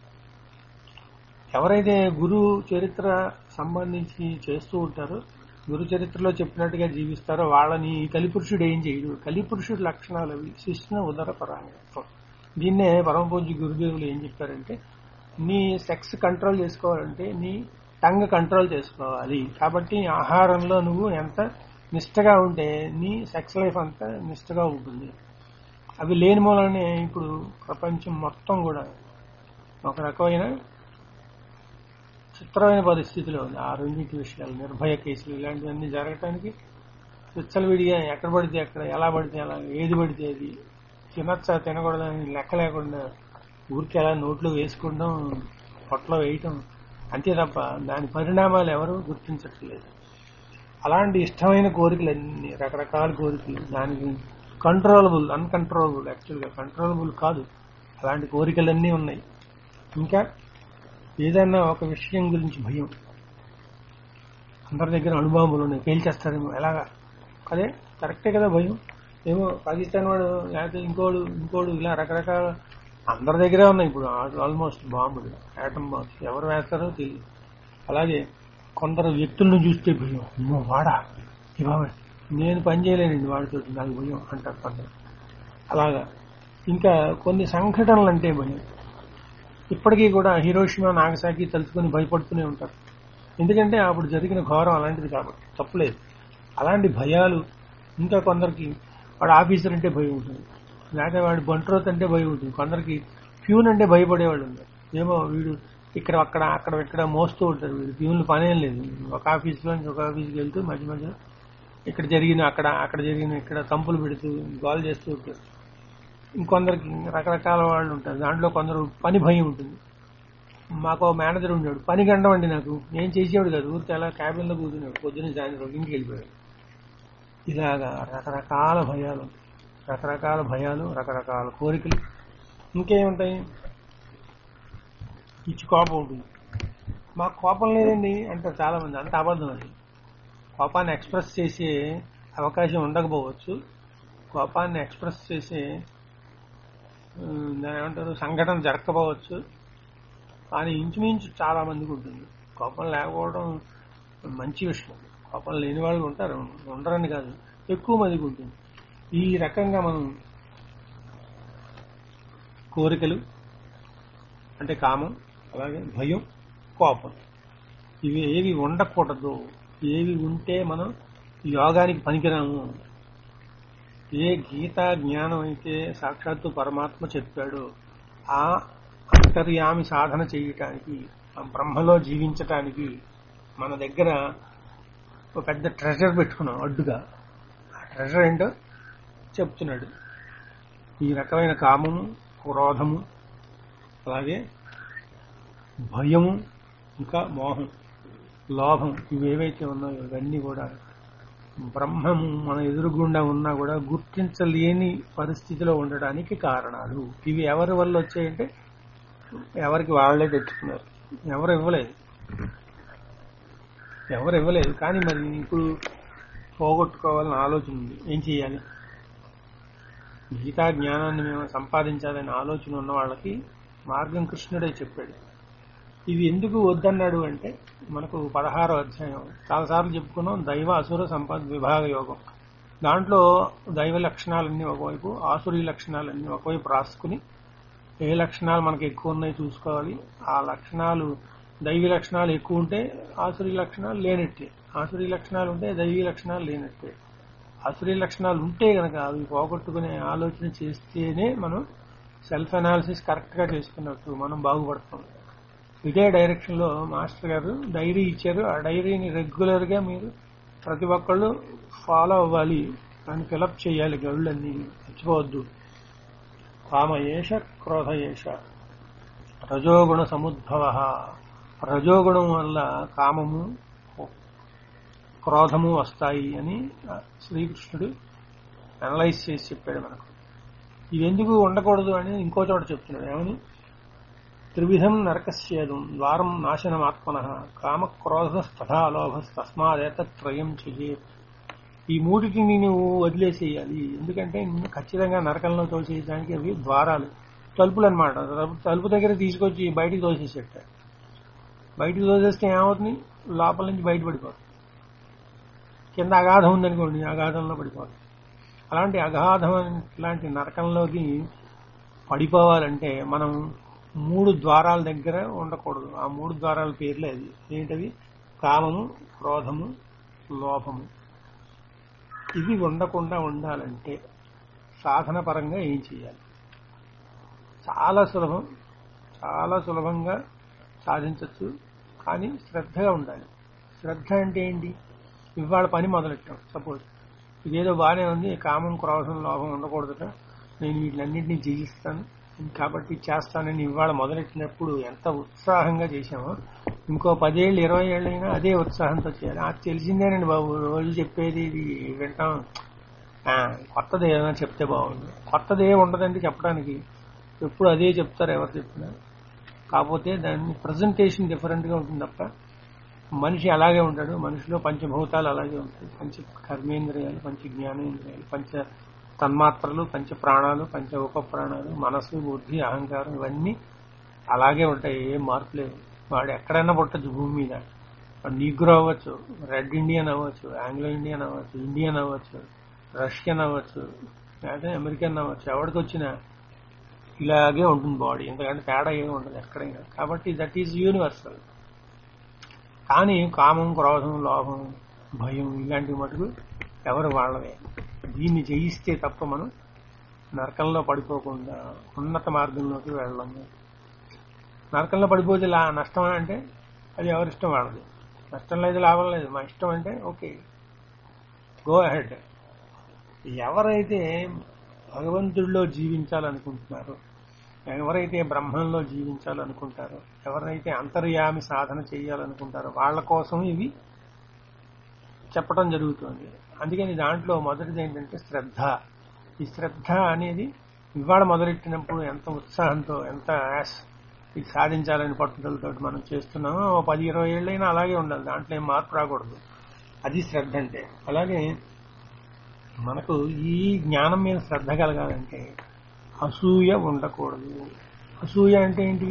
ఎవరైతే గురు చరిత్ర సంబంధించి చేస్తూ ఉంటారో గురు చరిత్రలో చెప్పినట్టుగా జీవిస్తారో వాళ్ళని ఈ కలిపురుషుడు ఏం చేయడు కలిపురుషుడు లక్షణాలు అవి శిష్ణ ఉదర పరాయణత్వం దీన్నే పరమపూజ్య గురుదేవులు ఏం చెప్పారంటే నీ సెక్స్ కంట్రోల్ చేసుకోవాలంటే నీ టంగ్ కంట్రోల్ చేసుకోవాలి కాబట్టి ఆహారంలో నువ్వు ఎంత నిష్టగా ఉంటే నీ సెక్స్ లైఫ్ అంతా నిష్టగా ఉంటుంది అవి లేని మూలనే ఇప్పుడు ప్రపంచం మొత్తం కూడా ఒక రకమైన చిత్రమైన పరిస్థితిలో ఉంది ఆ రెండింటి విషయాలు నిర్భయ కేసులు ఇలాంటివన్నీ జరగటానికి విచ్చలవిడిగా ఎక్కడ పడితే అక్కడ ఎలా పడితే అలా ఏది పడితే అది తినచ్చా తినకూడదని లెక్క లేకుండా ఊరికి ఎలా నోట్లో వేసుకోవడం పొట్టలో వేయటం అంతే తప్ప దాని పరిణామాలు ఎవరు గుర్తించట్లేదు అలాంటి ఇష్టమైన కోరికలన్నీ రకరకాల కోరికలు దానికి కంట్రోలబుల్ అన్కంట్రోలబుల్ యాక్చువల్గా కంట్రోలబుల్ కాదు అలాంటి కోరికలన్నీ ఉన్నాయి ఇంకా ఏదైనా ఒక విషయం గురించి భయం అందరి దగ్గర అణుబాంబులు ఉన్నాయి పేల్చేస్తారేమో ఎలాగా అదే కరెక్టే కదా భయం ఏమో పాకిస్తాన్ వాడు లేకపోతే ఇంకోడు ఇంకోడు ఇలా రకరకాల అందరి దగ్గరే ఉన్నాయి ఇప్పుడు ఆల్మోస్ట్ బాంబులు యాటమ్ బాంబ్స్ ఎవరు వేస్తారో తెలియదు అలాగే కొందరు వ్యక్తులను చూస్తే భయం అమ్మో వాడా ఈ బాబాయ్ నేను పని చేయలేనండి వాడితో నాకు భయం అంటారు కొందరు అలాగా ఇంకా కొన్ని సంఘటనలు అంటే భయం ఇప్పటికీ కూడా హీరోషిమా నాగసాకి తలుచుకొని భయపడుతూనే ఉంటారు ఎందుకంటే అప్పుడు జరిగిన ఘోరం అలాంటిది కాబట్టి తప్పులేదు అలాంటి భయాలు ఇంకా కొందరికి వాడు ఆఫీసర్ అంటే భయం ఉంటుంది లేకపోతే వాడు బంట్రోత్ అంటే భయం ఉంటుంది కొందరికి ప్యూన్ అంటే భయపడేవాళ్ళు ఉన్నారు ఏమో వీడు ఇక్కడ అక్కడ అక్కడ ఇక్కడ మోస్తూ ఉంటారు వీడు ప్యూన్లు పనేం లేదు ఒక ఆఫీస్లో నుంచి ఒక ఆఫీస్కి వెళ్తూ మధ్య మధ్య ఇక్కడ జరిగిన అక్కడ అక్కడ జరిగిన ఇక్కడ తంపులు పెడుతూ గోల్ చేస్తూ ఉంటారు ఇంకొందరికి రకరకాల వాళ్ళు ఉంటారు దాంట్లో కొందరు పని భయం ఉంటుంది మాకు ఓ మేనేజర్ ఉండేవాడు పని గండం అండి నాకు నేను చేసేవాడు కాదు ఊరికే అలా క్యాబిన్లో కూర్చున్నాడు పొద్దున్న సాయంత్రం ఇంటికి వెళ్ళిపోయాడు ఇలాగా రకరకాల భయాలు రకరకాల భయాలు రకరకాల కోరికలు ఇంకేముంటాయి ఇచ్చి కోపం ఉంటుంది మాకు కోపం లేదండి అంటారు చాలా మంది అంత అబద్ధం అది కోపాన్ని ఎక్స్ప్రెస్ చేసే అవకాశం ఉండకపోవచ్చు కోపాన్ని ఎక్స్ప్రెస్ చేసే ఉమ్, దాని ఏమంటారు సంఘటన జరగకపోవచ్చు కానీ ఇంచుమించు చాలా మందికి ఉంటుంది కోపం లేకపోవడం మంచి విషయం కోపం లేని వాళ్ళు ఉంటారు ఉండరని కాదు ఎక్కువ మందికి ఉంటుంది ఈ రకంగా మనం కోరికలు అంటే కామం అలాగే భయం కోపం ఇవి ఏవి ఉండకూడదు ఏవి ఉంటే మనం యోగానికి పనికిరాము ఏ గీతా జ్ఞానం అయితే సాక్షాత్తు పరమాత్మ చెప్పాడో ఆ అంతర్యామి సాధన చేయటానికి ఆ బ్రహ్మలో జీవించటానికి మన దగ్గర ఒక పెద్ద ట్రెజర్ పెట్టుకున్నాం అడ్డుగా ఆ ట్రెజర్ ఏంటో చెప్తున్నాడు ఈ రకమైన కామము క్రోధము అలాగే భయము ఇంకా మోహం లోభం ఇవేవైతే ఉన్నాయో ఇవన్నీ కూడా బ్రహ్మము మన ఎదురుగుండా ఉన్నా కూడా గుర్తించలేని పరిస్థితిలో ఉండడానికి కారణాలు ఇవి ఎవరి వల్ల వచ్చాయంటే ఎవరికి వాళ్ళే తెచ్చుకున్నారు ఎవరు ఇవ్వలేదు ఎవరు ఇవ్వలేదు కానీ మరి ఇప్పుడు పోగొట్టుకోవాలని ఆలోచన ఉంది ఏం చేయాలి గీతా జ్ఞానాన్ని మేము సంపాదించాలనే ఆలోచన ఉన్న వాళ్ళకి మార్గం కృష్ణుడే చెప్పాడు ఇవి ఎందుకు వద్దన్నాడు అంటే మనకు పదహారో అధ్యాయం చాలాసార్లు చెప్పుకున్నాం దైవ అసుర సంపద విభాగ యోగం దాంట్లో దైవ లక్షణాలన్నీ ఒకవైపు ఆసురీ లక్షణాలన్నీ ఒకవైపు రాసుకుని ఏ లక్షణాలు మనకు ఎక్కువ ఉన్నాయి చూసుకోవాలి ఆ లక్షణాలు దైవీ లక్షణాలు ఎక్కువ ఉంటే ఆసురీ లక్షణాలు లేనట్టే ఆసురీ లక్షణాలు ఉంటే దైవీ లక్షణాలు లేనట్టే ఆసురీ లక్షణాలు ఉంటే గనక అవి పోగొట్టుకునే ఆలోచన చేస్తేనే మనం సెల్ఫ్ అనాలిసిస్ కరెక్ట్ గా చేసుకున్నట్టు మనం బాగుపడతాం ఇదే డైరెక్షన్ లో మాస్టర్ గారు డైరీ ఇచ్చారు ఆ డైరీని రెగ్యులర్ గా మీరు ప్రతి ఒక్కళ్ళు ఫాలో అవ్వాలి దాన్ని ఫిలప్ చేయాలి గడులన్నీ మర్చిపోవద్దు కామయేష క్రోధయేష రజోగుణ సముద్భవ రజోగుణం వల్ల కామము క్రోధము వస్తాయి అని శ్రీకృష్ణుడు అనలైజ్ చేసి చెప్పాడు మనకు ఇవి ఎందుకు ఉండకూడదు అని ఇంకో చోట చెప్తున్నాడు ఏమని త్రివిధం నరకస్యేదం ద్వారం నాశనమాత్మన కామక్రోధస్తథా లోభస్తస్మాదేతత్రయం చెయ్యేత్ ఈ మూడిటిని నువ్వు వదిలేసేయాలి ఎందుకంటే నిన్ను ఖచ్చితంగా నరకంలో తోసేయడానికి అవి ద్వారాలు తలుపులు అనమాట తలుపు దగ్గర తీసుకొచ్చి బయటికి తోసేసేట బయటికి తోసేస్తే ఏమవుతుంది లోపల నుంచి బయట పడిపోతుంది కింద అగాధం ఉందనుకోండి అగాధంలో పడిపోతుంది అలాంటి అగాధం లాంటి నరకంలోకి పడిపోవాలంటే మనం మూడు ద్వారాల దగ్గర ఉండకూడదు ఆ మూడు ద్వారాల పేర్లే అది ఏంటవి కామము క్రోధము లోభము ఇవి ఉండకుండా ఉండాలంటే సాధన పరంగా ఏం చేయాలి చాలా సులభం చాలా సులభంగా సాధించవచ్చు కానీ శ్రద్ధగా ఉండాలి శ్రద్ధ అంటే ఏంటి ఇవాళ పని మొదలెట్టాం సపోజ్ ఇదేదో బాగానే ఉంది కామం క్రోధం లోభం ఉండకూడదుట నేను వీటిలన్నింటినీ జయిస్తాను కాబట్టి చేస్తానని ఇవాళ మొదలెట్టినప్పుడు ఎంత ఉత్సాహంగా చేశామో ఇంకో పదేళ్ళు ఇరవై ఏళ్ళు అయినా అదే ఉత్సాహంతో చేయాలి అది తెలిసిందేనండి బాబు రోజు చెప్పేది ఇది వింటాం ఆ, కొత్తది ఏదైనా చెప్తే బాగుంది కొత్తది ఏమి ఉండదండి చెప్పడానికి ఎప్పుడు అదే చెప్తారు ఎవరు చెప్పినా కాకపోతే దాని ప్రజెంటేషన్ డిఫరెంట్గా ఉంటుంది తప్ప మనిషి అలాగే ఉంటాడు మనిషిలో పంచభూతాలు అలాగే ఉంటాయి పంచ కర్మేంద్రియాలు పంచ జ్ఞానేంద్రియాలు పంచ తన్మాత్రలు పంచ ప్రాణాలు పంచ ఉప ప్రాణాలు మనసు బుద్ధి అహంకారం ఇవన్నీ అలాగే ఉంటాయి ఏం మార్పు లేదు వాడు ఎక్కడైనా పుట్టచ్చు భూమి మీద వాడు నీగ్రో అవ్వచ్చు రెడ్ ఇండియన్ అవ్వచ్చు ఆంగ్లో ఇండియన్ అవ్వచ్చు ఇండియన్ అవ్వచ్చు రష్యన్ అవ్వచ్చు లేదా అమెరికన్ అవ్వచ్చు ఎవరికి వచ్చినా ఇలాగే ఉంటుంది బాడీ ఎందుకంటే తేడా ఏమి ఉండదు ఎక్కడైనా కాబట్టి దట్ ఈజ్ యూనివర్సల్ కానీ కామం క్రోధం లోభం భయం ఇలాంటి మటుకు ఎవరు వాళ్ళవే దీన్ని జయిస్తే తప్ప మనం నరకంలో పడిపోకుండా ఉన్నత మార్గంలోకి వెళ్ళము నరకంలో పడిపోతే లా నష్టం అంటే అది ఎవరిష్టం వాళ్ళది నష్టం లేదు లాభం లేదు మా ఇష్టం అంటే ఓకే గో అహెడ్ ఎవరైతే భగవంతుడిలో జీవించాలనుకుంటున్నారో ఎవరైతే బ్రహ్మంలో జీవించాలనుకుంటారో ఎవరైతే అంతర్యామి సాధన చేయాలనుకుంటారో వాళ్ళ కోసం ఇవి చెప్పడం జరుగుతుంది అందుకని దాంట్లో మొదటిది ఏంటంటే శ్రద్ధ ఈ శ్రద్ధ అనేది ఇవాళ మొదలెట్టినప్పుడు ఎంత ఉత్సాహంతో ఎంత యాస్ ఇది సాధించాలని పట్టుదలతో మనం చేస్తున్నామో ఓ పది ఇరవై ఏళ్ళైనా అలాగే ఉండాలి దాంట్లో ఏం మార్పు రాకూడదు అది శ్రద్ధ అంటే అలాగే మనకు ఈ జ్ఞానం మీద శ్రద్ధ కలగాలంటే అసూయ ఉండకూడదు అసూయ అంటే ఏంటి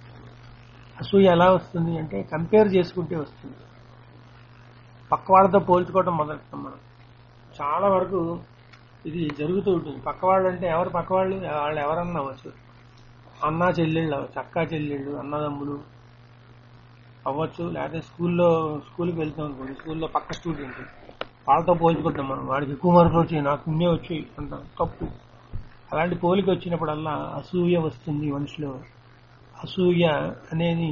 అసూయ ఎలా వస్తుంది అంటే కంపేర్ చేసుకుంటే వస్తుంది పక్కవాళ్ళతో పోల్చుకోవడం మొదలెడతాం మనం చాలా వరకు ఇది జరుగుతూ ఉంటుంది పక్కవాళ్ళు అంటే ఎవరు పక్కవాళ్ళు వాళ్ళు ఎవరన్నా అవ్వచ్చు అన్నా చెల్లెళ్ళు అవ్వచ్చు అక్కా చెల్లెళ్ళు అన్నదమ్ములు అవ్వచ్చు లేకపోతే స్కూల్లో స్కూల్కి వెళ్తాం అనుకోండి స్కూల్లో పక్క స్టూడెంట్ వాళ్ళతో పోల్చుకుంటాం మనం వాడికి ఎక్కువ మార్కులు వచ్చాయి నాకు ఇన్నే వచ్చాయి అంటాం తప్పు అలాంటి పోలిక వచ్చినప్పుడల్లా అసూయ వస్తుంది మనిషిలో అసూయ అనేది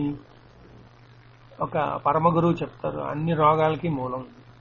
ఒక పరమ గురువు చెప్తారు అన్ని రోగాలకి మూలం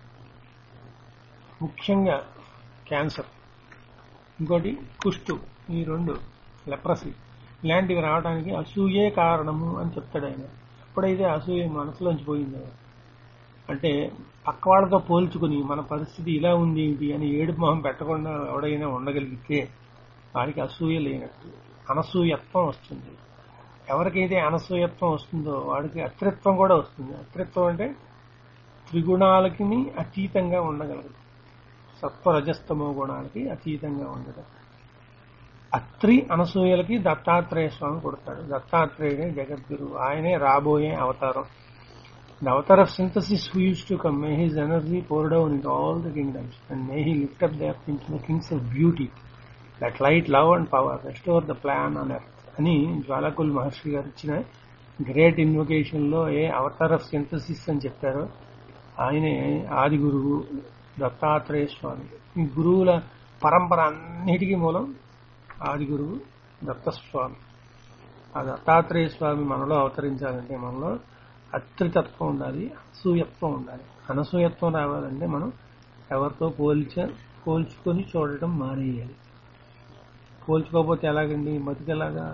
ముఖ్యంగా క్యాన్సర్ ఇంకోటి కుష్టు ఈ రెండు లెప్రసీ ఇలాంటివి రావడానికి అసూయే కారణము అని చెప్తాడు ఆయన ఎప్పుడైతే అసూయ మనసులోంచి పోయిందో అంటే పక్క వాళ్ళతో పోల్చుకుని మన పరిస్థితి ఇలా ఉంది ఏంటి అని ఏడుపు మొహం పెట్టకుండా ఎవడైనా ఉండగలిగితే వాడికి అసూయ లేనట్టు అనసూయత్వం వస్తుంది ఎవరికైతే అనసూయత్వం వస్తుందో వాడికి అత్రిత్వం కూడా వస్తుంది అత్రిత్వం అంటే త్రిగుణాలకి అతీతంగా ఉండగలదు సత్వరజస్తమో గుణాలకి అతీతంగా ఉండడం అత్రి అనసూయలకి దత్తాత్రేయ స్వామి కొడతాడు దత్తాత్రేయుడే జగద్గురు ఆయనే రాబోయే అవతారం The avatar of synthesis who used to come, may his energy pour down into all the kingdoms, and may he lift up the earth into the kings of beauty, that light, love and power restore the plan on earth. అని జ్వాలకుల్ మహర్షి గారు ఇచ్చిన great invocation లో ఏ Avatar of synthesis అని చెప్పారో ఆయనే ఆది గురువు దత్తాత్రేయ స్వామి ఈ గురువుల పరంపర అన్నిటికీ మూలం ఆది గురువు దత్తస్వామి ఆ దత్తాత్రేయ స్వామి మనలో అవతరించాలంటే మనలో అత్రితత్వం ఉండాలి అసూయత్వం ఉండాలి అనసూయత్వం రావాలంటే మనం ఎవరితో పోల్చ పోల్చుకొని చూడటం మానేయాలి పోల్చుకోకపోతే ఎలాగండి బతుకు ఎలాగా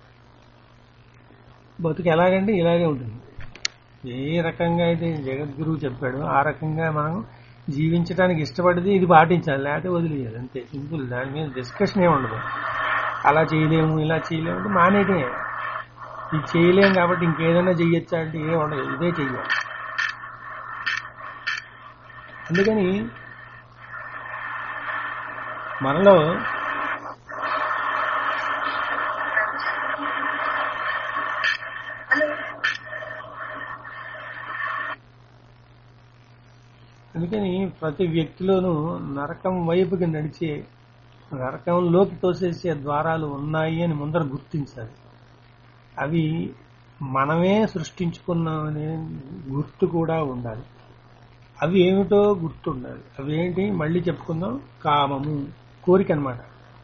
బతుకు ఎలాగండి ఇలాగే ఉంటుంది ఏ రకంగా అయితే జగద్గురువు చెప్పాడో ఆ రకంగా మనం జీవించడానికి ఇష్టపడితే ఇది పాటించాలి లేకపోతే వదిలేయాలి అంతే సింపుల్ దాని మీద డిస్కషన్ ఏమి ఉండదు అలా చేయలేము ఇలా చేయలేము అంటే మానేయటమే ఇది చేయలేం కాబట్టి ఇంకేదైనా చెయ్యొచ్చా అంటే ఏం ఉండదు ఇదే చెయ్యాలి అందుకని మనలో అందుకని ప్రతి వ్యక్తిలోనూ నరకం వైపుకి నడిచే నరకంలోకి తోసేసే ద్వారాలు ఉన్నాయి అని ముందర గుర్తించాలి అవి మనమే సృష్టించుకున్నామనే గుర్తు కూడా ఉండాలి అవి ఏమిటో గుర్తు ఉండాలి అవి ఏంటి మళ్ళీ చెప్పుకుందాం కామము కోరిక అనమాట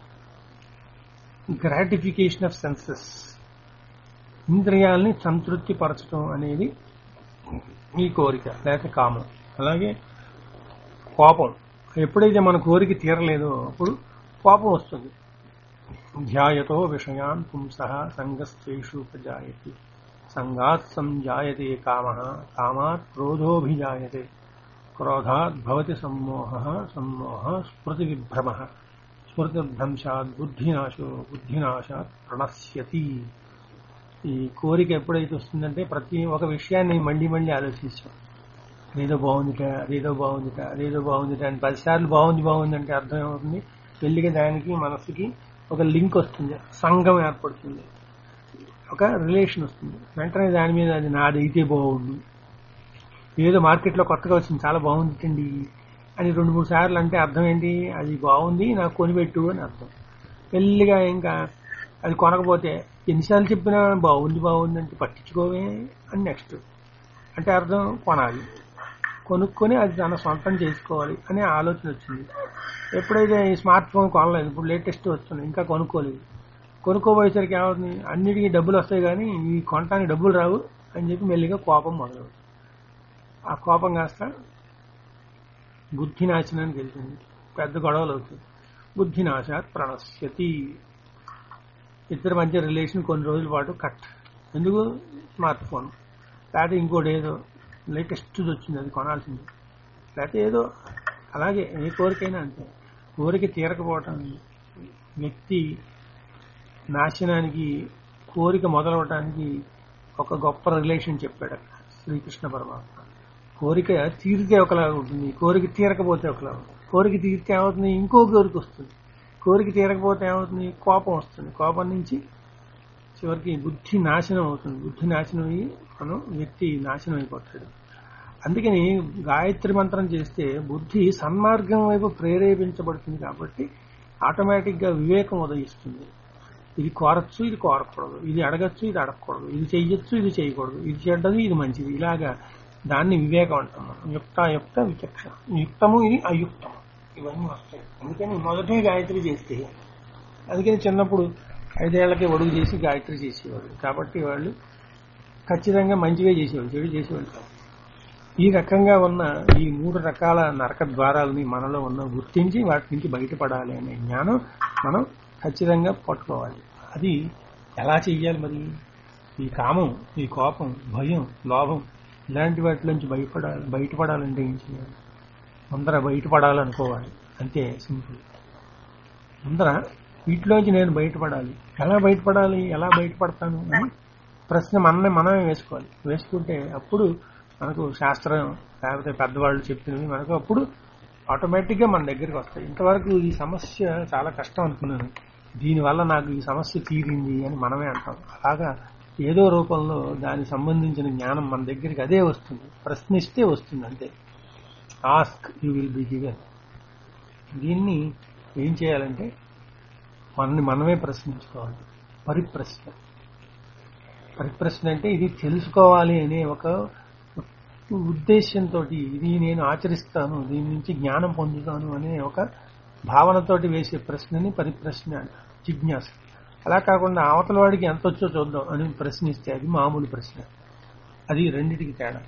గ్రాటిఫికేషన్ ఆఫ్ సెన్సెస్ ఇంద్రియాలని సంతృప్తి పరచడం అనేది ఈ కోరిక లేక కామం అలాగే కోపం ఎప్పుడైతే మన కోరిక తీరలేదో అప్పుడు కోపం వస్తుంది ధ్యాయతో విషయాన్ పుంసః సంగస్త్వేషూపజాయతి సంగాత్ సంజాయతే కామః కామాత్ క్రోధోభిజాయతే క్రోధాత్ భవతి సమ్మోహः సమ్మోహ స్మృతి విభ్రమः స్మృతిభ్రంశాత్ బుద్ధినాశో బుద్ధినాశాత్ ప్రణశ్యతి ఈ కోరిక ఎప్పుడైతే వస్తుందంటే ప్రతి ఒక విషయాన్ని మళ్ళీ మళ్ళీ ఆలోచించాం అదేదో బాగుందిట అదేదో బాగుందిట అదేదో బాగుందిట అని పదిసార్లు బాగుంది బాగుంది అంటే అర్థం ఏమవుతుంది వెళ్ళిగా దానికి మనసుకి ఒక లింక్ వస్తుంది సంఘం ఏర్పడుతుంది ఒక రిలేషన్ వస్తుంది వెంటనే దాని మీద అది నాదైతే బాగుండు ఏదో మార్కెట్లో కొత్తగా వచ్చింది చాలా బాగుందండి అని రెండు మూడు సార్లు అంటే అర్థం ఏంటి అది బాగుంది నాకు కొనిపెట్టు అని అర్థం మెల్లిగా ఇంకా అది కొనకపోతే ఎన్నిసార్లు చెప్పినా బాగుంది బాగుంది అంటే పట్టించుకోవే అని నెక్స్ట్ అంటే అర్థం కొనాలి కొనుక్కొని అది తన సొంతం చేసుకోవాలి అనే ఆలోచన వచ్చింది ఎప్పుడైతే ఈ స్మార్ట్ ఫోన్ కొనలేదు ఇప్పుడు లేటెస్ట్ వస్తుంది ఇంకా కొనుక్కోలేదు కొనుక్కోబోయేసరికి ఏమవుతుంది అన్నిటికీ డబ్బులు వస్తాయి కానీ ఈ కొనటానికి డబ్బులు రావు అని చెప్పి మెల్లిగా కోపం మొదలవుతుంది ఆ కోపం కాస్త బుద్ధి నాశనానికి వెళ్తుంది పెద్ద గొడవలు అవుతుంది బుద్ధి నాశాత్ ప్రణశ్యతి ఇద్దరి మధ్య రిలేషన్ కొన్ని రోజుల పాటు కట్ ఎందుకు స్మార్ట్ ఫోన్ లేకపోతే ఇంకోటి ఏదో లేటెస్ట్ వచ్చింది అది కొనాల్సింది లేకపోతే ఏదో అలాగే ఏ కోరికైనా అంతే కోరిక తీరకపోవటం వ్యక్తి నాశనానికి కోరిక మొదలవటానికి ఒక గొప్ప రిలేషన్ చెప్పాడు అక్కడ శ్రీకృష్ణ పరమాత్మ కోరిక తీరితే ఒకలాగా ఉంటుంది కోరిక తీరకపోతే ఒకలాగా ఉంటుంది కోరిక తీరితే ఏమవుతుంది ఇంకో కోరిక వస్తుంది కోరిక తీరకపోతే ఏమవుతుంది కోపం వస్తుంది కోపం నుంచి చివరికి బుద్ధి నాశనం అవుతుంది బుద్ధి నాశనం అయ్యి మనం వ్యక్తి నాశనం అయిపోతాడు అందుకని గాయత్రి మంత్రం చేస్తే బుద్ధి సన్మార్గం వైపు ప్రేరేపించబడుతుంది కాబట్టి ఆటోమేటిక్ గా వివేకం ఉదయిస్తుంది ఇది కోరచ్చు ఇది కోరకూడదు ఇది అడగచ్చు ఇది అడగకూడదు ఇది చెయ్యొచ్చు ఇది చేయకూడదు ఇది చెడ్డది ఇది మంచిది ఇలాగా దాన్ని వివేకం అంటాం మనం యుక్తాయుక్త విచక్షణ యుక్తము ఇది అయుక్తము ఇవన్నీ వస్తాయి అందుకని మొదటే గాయత్రి చేస్తే అందుకని చిన్నప్పుడు ఐదేళ్లకి ఒడుగు చేసి గాయత్రి చేసేవారు కాబట్టి వాళ్ళు ఖచ్చితంగా మంచిగా చేసేవాళ్ళు చెడు చేసేవాళ్ళు కాదు ఈ రకంగా ఉన్న ఈ మూడు రకాల నరక ద్వారాలని మనలో ఉన్న గుర్తించి వాటి నుంచి బయటపడాలి అనే జ్ఞానం మనం ఖచ్చితంగా పట్టుకోవాలి అది ఎలా చెయ్యాలి మరి ఈ కామం ఈ కోపం భయం లోభం ఇలాంటి వాటి నుంచి బయటపడాలి బయటపడాలంటే ఏం చేయాలి ముందర బయటపడాలనుకోవాలి అంతే సింపుల్ ముందర వీటిలోంచి నేను బయటపడాలి ఎలా బయటపడాలి ఎలా బయటపడతాను అని ప్రశ్న మనల్ని మనమే వేసుకోవాలి వేసుకుంటే అప్పుడు మనకు శాస్త్రం లేకపోతే పెద్దవాళ్ళు చెప్పినవి మనకు అప్పుడు ఆటోమేటిక్గా మన దగ్గరికి వస్తాయి ఇంతవరకు ఈ సమస్య చాలా కష్టం అనుకున్నాను దీనివల్ల నాకు ఈ సమస్య తీరింది అని మనమే అంటాం అలాగా ఏదో రూపంలో దానికి సంబంధించిన జ్ఞానం మన దగ్గరికి అదే వస్తుంది ప్రశ్నిస్తే వస్తుంది అంతే ask you will be given దీన్ని ఏం చేయాలంటే మనని మనమే ప్రశ్నించుకోవాలి పరిప్రశ్న పరిప్రశ్న అంటే ఇది తెలుసుకోవాలి అనే ఒక ఉద్దేశంతో ఇది నేను ఆచరిస్తాను దీని నుంచి జ్ఞానం పొందుతాను అనే ఒక భావనతోటి వేసే ప్రశ్నని పరిప్రశ్న అంటారు జిజ్ఞాస అలా కాకుండా అవతల వాడికి ఎంత వచ్చో చూద్దాం అని ప్రశ్నిస్తే అది మామూలు ప్రశ్న అది రెండిటికి తేడా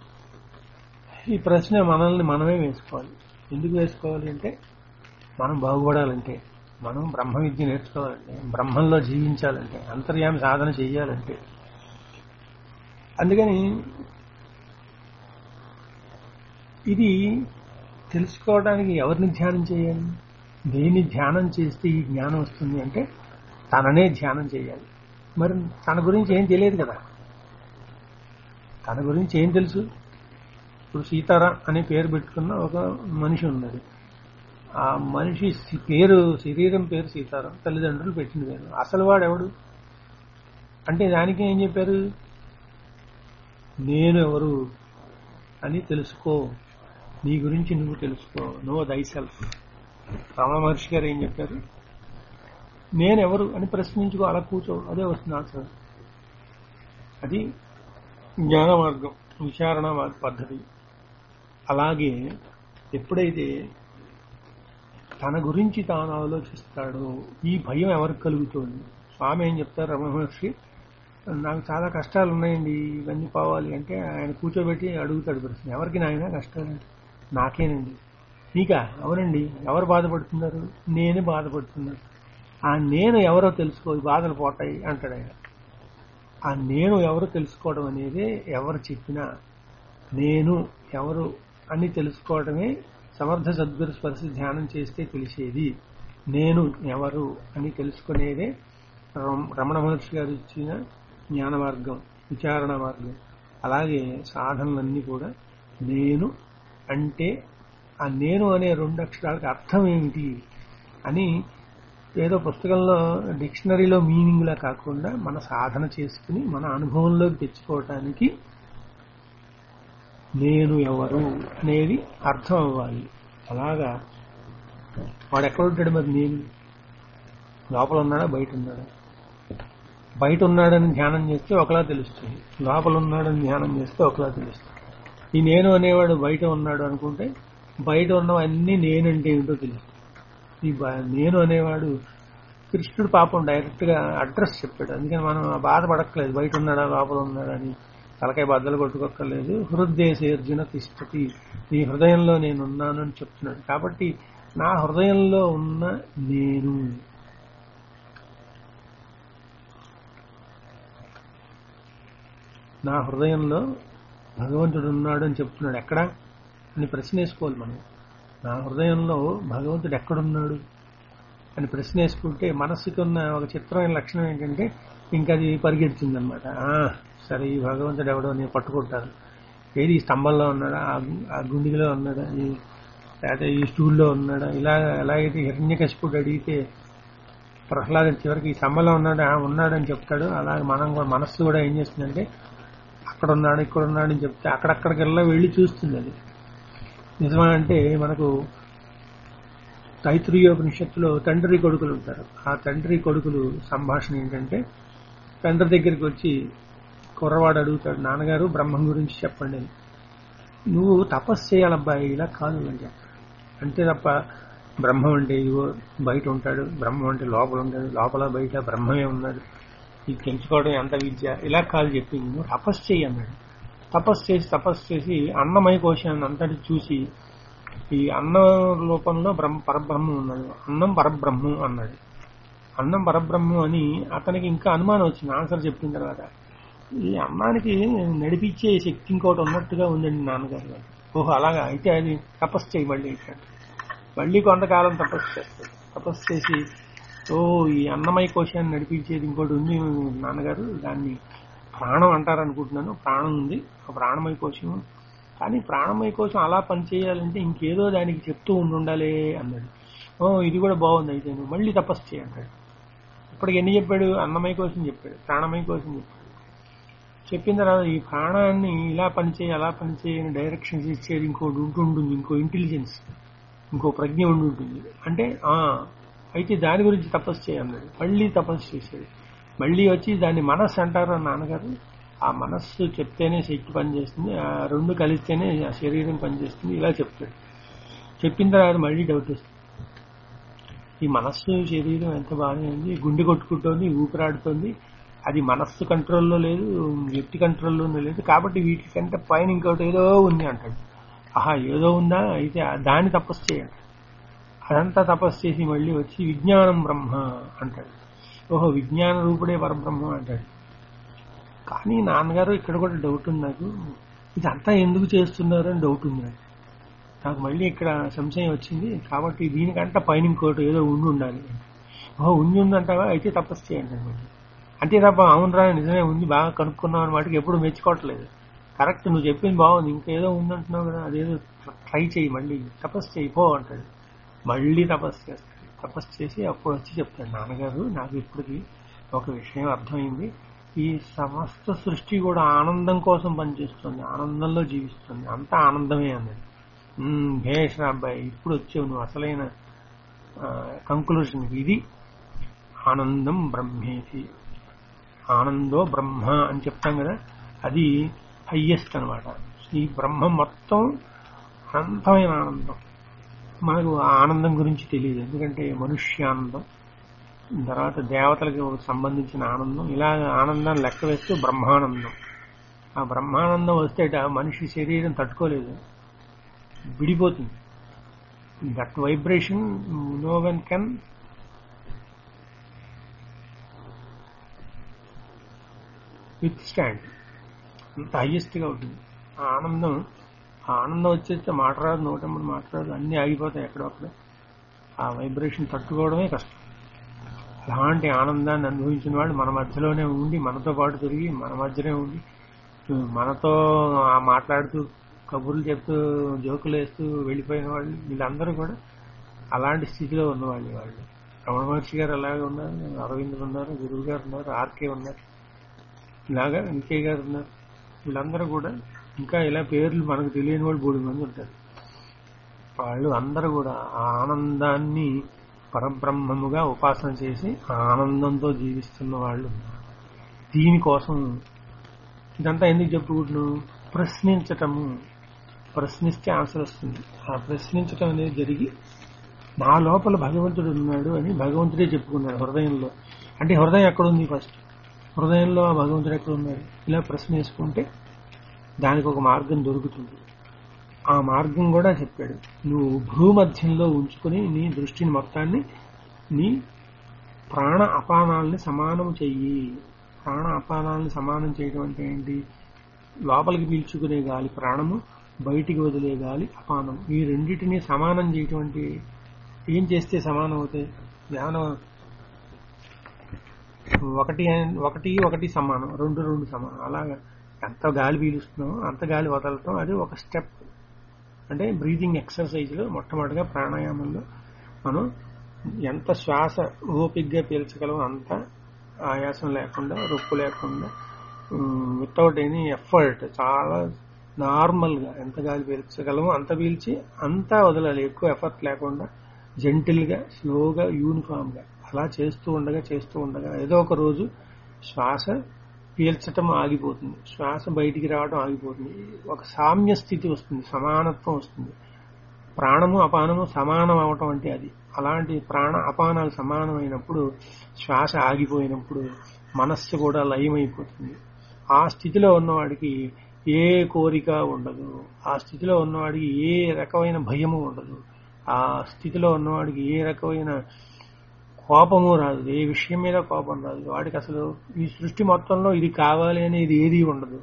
ఈ ప్రశ్న మనల్ని మనమే వేసుకోవాలి ఎందుకు వేసుకోవాలి అంటే మనం బాగుపడాలంటే మనం బ్రహ్మ విద్య నేర్చుకోవాలంటే బ్రహ్మంలో జీవించాలంటే అంతర్యామి సాధన చేయాలంటే అందుకని ఇది తెలుసుకోవడానికి ఎవరిని ధ్యానం చేయాలి దేన్ని ధ్యానం చేస్తే ఈ జ్ఞానం వస్తుంది అంటే తననే ధ్యానం చేయాలి మరి తన గురించి ఏం తెలియదు కదా తన గురించి ఏం తెలుసు ఇప్పుడు సీతారా అనే పేరు పెట్టుకున్న ఒక మనిషి ఉన్నది ఆ మనిషి సి- పేరు శరీరం పేరు సీతారాం తల్లిదండ్రులు పెట్టిన పేరు అసలు వాడు ఎవడు అంటే దానికి ఏం చెప్పారు నేను ఎవరు అని తెలుసుకో నీ గురించి నువ్వు తెలుసుకో నో దై సెల్ఫ్ రమణ మహర్షి గారు ఏం చెప్పారు నేనెవరు అని ప్రశ్నించుకో అలా కూర్చో అదే వస్తుంది ఆన్సర్ అది జ్ఞాన మార్గం విచారణ మార్గ పద్ధతి అలాగే ఎప్పుడైతే తన గురించి తాను ఆలోచిస్తాడో ఈ భయం ఎవరికి కలుగుతుంది స్వామి ఏం చెప్తారు రమణ మహర్షి నాకు చాలా కష్టాలు ఉన్నాయండి ఇవన్నీ పోవాలి అంటే ఆయన కూర్చోబెట్టి అడుగుతాడు ప్రశ్న ఎవరికి నాయన కష్టాలు నాకేనండి నీకా అవునండి ఎవరు బాధపడుతున్నారు నేనే బాధపడుతున్నాను ఆ నేను ఎవరో తెలుసుకో ఈ బాధలు పోతాయి అంటాడు ఆయన ఆ నేను ఎవరు తెలుసుకోవడం అనేది ఎవరు చెప్పినా నేను ఎవరు అని తెలుసుకోవడమే సమర్థ సద్గురు స్పర్శ ధ్యానం చేస్తే తెలిసేది నేను ఎవరు అని తెలుసుకునేదే రమ- రమణ మహర్షి గారు ఇచ్చిన జ్ఞాన మార్గం విచారణ మార్గం అలాగే సాధనలన్నీ కూడా నేను అంటే ఆ నేను అనే రెండు అక్షరాలకు అర్థం ఏమిటి అని ఏదో పుస్తకంలో డిక్షనరీలో మీనింగ్లా కాకుండా మన సాధన చేసుకుని మన అనుభవంలోకి తెచ్చుకోవటానికి నేను ఎవరు అనేది అర్థం అవ్వాలి అలాగా వాడు ఎక్కడ ఉంటాడు మరి నేను లోపల ఉన్నాడా బయట ఉన్నాడా బయట ఉన్నాడని ధ్యానం చేస్తే ఒకలా తెలుస్తుంది లోపల ఉన్నాడని ధ్యానం చేస్తే ఒకలా తెలుస్తుంది ఈ నేను అనేవాడు బయట ఉన్నాడు అనుకుంటే బయట ఉన్నవన్నీ నేనంటే ఏమిటో తెలుస్తుంది ఈ బ- నేను అనేవాడు కృష్ణుడు పాపం డైరెక్ట్ గా అడ్రస్ చెప్పాడు అందుకని మనం ఆ బాధపడక్కలేదు బయట ఉన్నాడా లోపల ఉన్నాడా అని తలకాయ బద్దలు కొట్టుకోక్కర్లేదు హృదయసే అర్జున తిష్టతి నీ హృదయంలో నేను ఉన్నాను అని చెప్తున్నాడు కాబట్టి నా హృదయంలో ఉన్న నేను నా హృదయంలో భగవంతుడు ఉన్నాడు అని చెప్తున్నాడు ఎక్కడ అని ప్రశ్న వేసుకోవాలి మనం నా హృదయంలో భగవంతుడు ఎక్కడున్నాడు అని ప్రశ్న వేసుకుంటే మనస్సుకి ఉన్న ఒక చిత్రమైన లక్షణం ఏంటంటే ఇంకా అది పరిగెడుతుందన్నమాట ఆ, సరే ఈ భగవంతుడు ఎవడో నేను పట్టుకుంటాను ఏది ఈ స్తంభంలో ఉన్నాడా ఆ గు- ఆ గుండిలో ఉన్నాడా ఈ లేకపోతే ఈ స్టూల్లో ఉన్నాడా ఇలా ఎలాగైతే హిరణ్యకశిపుడు అడిగితే ప్రహ్లాదం చివరికి ఈ స్తంభంలో ఉన్నాడా "ఆ, ఉన్నాడని చెప్తాడు అలాగే మనం కూడా మనస్సు కూడా ఏం చేస్తుందంటే అక్కడ ఉన్నాడు ఇక్కడ ఉన్నాడు అని చెప్తే అక్కడక్కడికెల్లా వెళ్ళి చూస్తుంది అది నిజమా అంటే మనకు తైత్రీయోపనిషత్తులో తండ్రి కొడుకులు ఉంటారు ఆ తండ్రి కొడుకులు సంభాషణ ఏంటంటే తండ్రి దగ్గరికి వచ్చి కుర్రవాడు అడుగుతాడు నాన్నగారు బ్రహ్మం గురించి చెప్పండి అని నువ్వు తపస్సు చేయాలబ్బాయి ఇలా కాదు అని చెప్తాడు అంతే తప్ప బ్రహ్మం అంటే ఇగో బయట ఉంటాడు బ్రహ్మం అంటే లోపల ఉంటాడు లోపల బయట బ్రహ్మమే ఉన్నాడు ఇది తెలుసుకోవడం ఎంత విద్య ఇలా కాదు చెప్పింది నువ్వు తపస్సు చేయి అన్నాడు తపస్సు చేసి తపస్సు చేసి అన్నమయ కోశాన్ని అంతటి చూసి ఈ అన్న రూపంలో బ్రహ్మ పరబ్రహ్మం ఉన్నాడు అన్నం పరబ్రహ్మం అన్నాడు అన్నం పరబ్రహ్మం అని అతనికి ఇంకా అనుమానం వచ్చింది ఆన్సర్ చెప్పిన తర్వాత ఈ అన్నానికి నడిపించే శక్తి ఇంకోటి ఉన్నట్టుగా ఉందండి నాన్నగారు ఓహో అలాగా అయితే అది తపస్సు చేయి మళ్ళీ ఇక్కడ మళ్ళీ కొంతకాలం తపస్సు చేస్తాడు తపస్సు చేసి ఓ ఈ అన్నమయ కోశాన్ని నడిపించేది ఇంకోటి ఉంది నాన్నగారు దాన్ని ప్రాణం అంటారు అనుకుంటున్నాను ప్రాణం ఉంది ఆ ప్రాణమయ కోశం కానీ ప్రాణమయ కోశం అలా పనిచేయాలంటే ఇంకేదో దానికి చెప్తూ ఉండాలి అన్నాడు ఓ ఇది కూడా బాగుంది అయితే నువ్వు మళ్ళీ తపస్సు చేయి అంటాడు ఇప్పటికి ఎన్ని చెప్పాడు అన్నమయ కోసం చెప్పాడు ప్రాణమయ కోసం చెప్పాడు చెప్పిన తర్వాత ఈ ప్రాణాన్ని ఇలా పనిచేయి అలా పనిచేయని డైరెక్షన్స్ ఇచ్చేది ఇంకోటి ఉంటుంటుంది ఇంకో ఇంటెలిజెన్స్ ఇంకో ప్రజ్ఞ ఉండి ఉంటుంది అంటే ఆ అయితే దాని గురించి తపస్సు చేయన్నాడు మళ్ళీ తపస్సు చేశాడు మళ్ళీ వచ్చి దాన్ని మనస్సు అంటారు నాన్నగారు ఆ మనస్సు చెప్తేనే శక్తి పనిచేస్తుంది ఆ రెండు కలిస్తేనే ఆ శరీరం పనిచేస్తుంది ఇలా చెప్తాడు చెప్పిన తర్వాత మళ్ళీ డౌట్ వస్తుంది ఈ మనస్సు శరీరం ఎంత బాగానే ఉంది గుండె కొట్టుకుంటోంది ఊపిరాడుతోంది అది మనస్సు కంట్రోల్లో లేదు వ్యక్తి కంట్రోల్లోనూ లేదు కాబట్టి వీటికంటే పైన ఇంకోటి ఏదో ఉంది అంటాడు ఆహా ఏదో ఉందా అయితే ఆ దాన్ని తపస్సు చేయండి అదంతా తపస్సు చేసి మళ్ళీ వచ్చి విజ్ఞానం బ్రహ్మ అంటాడు ఓహో విజ్ఞాన రూపుడే పరబ్రహ్మ అంటాడు కానీ నాన్నగారు ఇక్కడ కూడా డౌట్ ఉంది నాకు ఇదంతా ఎందుకు చేస్తున్నారు అని డౌట్ ఉంది నాకు నాకు మళ్ళీ ఇక్కడ సంశయం వచ్చింది కాబట్టి దీనికంటే పైన ఇంకోటి ఏదో ఉండి ఉండాలి ఓహో ఉంది ఉందంటావా అయితే తపస్సు చేయండి అనమాట అంతే తప్ప అవునరా నిజమే ఉంది బాగా కనుక్కున్నావు అనమాట ఎప్పుడు మెచ్చుకోవట్లేదు కరెక్ట్ నువ్వు చెప్పింది బాగుంది ఇంకేదో ఉందంటున్నావు కదా అదేదో ట్రై చేయి మళ్ళీ తపస్సు చేయి పో అంటాడు మళ్ళీ తపస్సు చేస్తాడు తపస్సు చేసి అప్పుడు వచ్చి చెప్తాడు నాన్నగారు నాకు ఇప్పటికి ఒక విషయం అర్థమైంది ఈ సమస్త సృష్టి కూడా ఆనందం కోసం పనిచేస్తుంది ఆనందంలో జీవిస్తుంది అంతా ఆనందమే అన్నది "ఉమ్, భేష్ రా అబ్బాయి ఇప్పుడు వచ్చావు నువ్వు అసలైన కంక్లూషన్ ఇది ఆనందం బ్రహ్మేతి ఆనందో బ్రహ్మ అని చెప్తాం కదా అది హయ్యెస్ట్ అన్నమాట ఈ బ్రహ్మం మొత్తం అనంతమైన ఆనందం మనకు ఆ ఆనందం గురించి తెలియదు ఎందుకంటే మనుష్యానందం తర్వాత దేవతలకు సంబంధించిన ఆనందం ఇలా ఆనందాన్ని లెక్క వేస్తూ బ్రహ్మానందం ఆ బ్రహ్మానందం వస్తేట మనిషి శరీరం తట్టుకోలేదు విడిపోతుంది that vibration no one can withstand అంత హైయెస్ట్గా ఉంటుంది ఆ ఆనందం ఆ ఆనందం వచ్చేస్తే మాట రాదు నోటమ్మడి మాట రాదు అన్నీ ఆగిపోతాయి ఎక్కడొక్కడ ఆ వైబ్రేషన్ తట్టుకోవడమే కష్టం అలాంటి ఆనందాన్ని అనుభవించిన వాళ్ళు మన మధ్యలోనే ఉండి మనతో పాటు తిరిగి మన మధ్యనే ఉండి మనతో ఆ మాట్లాడుతూ కబుర్లు చెప్తూ జోకులు వేస్తూ వెళ్ళిపోయిన వాళ్ళు వీళ్ళందరూ కూడా అలాంటి స్థితిలో ఉన్నవాళ్ళు వాళ్ళు రమణ మహర్షి గారు అలాగే ఉన్నారు అరవిందులు ఉన్నారు గురువు గారు ఉన్నారు ఆర్కే ఉన్నారు ఇలాగా ఇంకే గారు ఉన్నారు వీళ్ళందరూ కూడా ఇంకా ఇలా పేర్లు మనకు తెలియని వాళ్ళు మూడు మంది ఉంటారు వాళ్ళు అందరూ కూడా ఆ ఆనందాన్ని పరబ్రహ్మముగా ఉపాసన చేసి ఆ ఆనందంతో జీవిస్తున్న వాళ్ళు ఉన్నారు దీనికోసం ఇదంతా ఎందుకు చెప్పుకుంటున్నాం ప్రశ్నించటము ప్రశ్నిస్తే ఆన్సర్ వస్తుంది ఆ ప్రశ్నించటం అనేది జరిగి నా లోపల భగవంతుడు ఉన్నాడు అని భగవంతుడే చెప్పుకున్నాడు హృదయంలో అంటే హృదయం ఎక్కడుంది ఫస్ట్ హృదయంలో ఆ భగవంతుడు ఎక్కడ ఉన్నాడు ఇలా ప్రశ్న వేసుకుంటే దానికి ఒక మార్గం దొరుకుతుంది ఆ మార్గం కూడా చెప్పాడు నువ్వు భూమధ్యంలో ఉంచుకుని నీ దృష్టిని మొత్తాన్ని నీ ప్రాణ అపానాలని సమానం చెయ్యి ప్రాణ అపానాలని సమానం చేయడం అంటే ఏంటి లోపలికి పీల్చుకునే గాలి ప్రాణము బయటికి వదిలే గాలి అపానం ఈ రెండింటినీ సమానం చేయటం అంటే ఏం చేస్తే సమానం అవుతాయి ధ్యానం ఒకటి ఒకటి ఒకటి సమానం రెండు రెండు సమానం అలాగా ఎంత గాలి పీలుస్తున్నామో అంత గాలి వదలటం అది ఒక స్టెప్ అంటే బ్రీతింగ్ ఎక్సర్సైజ్లో మొట్టమొదటిగా ప్రాణాయామంలో మనం ఎంత శ్వాస ఓపిగ్గా పీల్చగలం అంత ఆయాసం లేకుండా రొప్పు లేకుండా వితౌట్ ఎనీ ఎఫర్ట్ చాలా నార్మల్గా ఎంత గాలి పీల్చగలమో అంత పీల్చి అంతా వదలాలి ఎక్కువ ఎఫర్ట్ లేకుండా జెంటిల్గా స్లోగా యూనిఫామ్గా అలా చేస్తూ ఉండగా చేస్తూ ఉండగా ఏదో ఒక రోజు శ్వాస పీల్చటం ఆగిపోతుంది శ్వాస బయటికి రావడం ఆగిపోతుంది ఒక సామ్య స్థితి వస్తుంది సమానత్వం వస్తుంది ప్రాణము అపానము సమానం అవటం అంటే అది అలాంటి ప్రాణ అపానాలు సమానమైనప్పుడు శ్వాస ఆగిపోయినప్పుడు మనస్సు కూడా లయమైపోతుంది ఆ స్థితిలో ఉన్నవాడికి ఏ కోరిక ఉండదు ఆ స్థితిలో ఉన్నవాడికి ఏ రకమైన భయము ఉండదు ఆ స్థితిలో ఉన్నవాడికి ఏ రకమైన కోపము రాదు ఏ విషయం మీద కోపం రాదు వాడికి అసలు ఈ సృష్టి మొత్తంలో ఇది కావాలి అనేది ఏది ఉండదు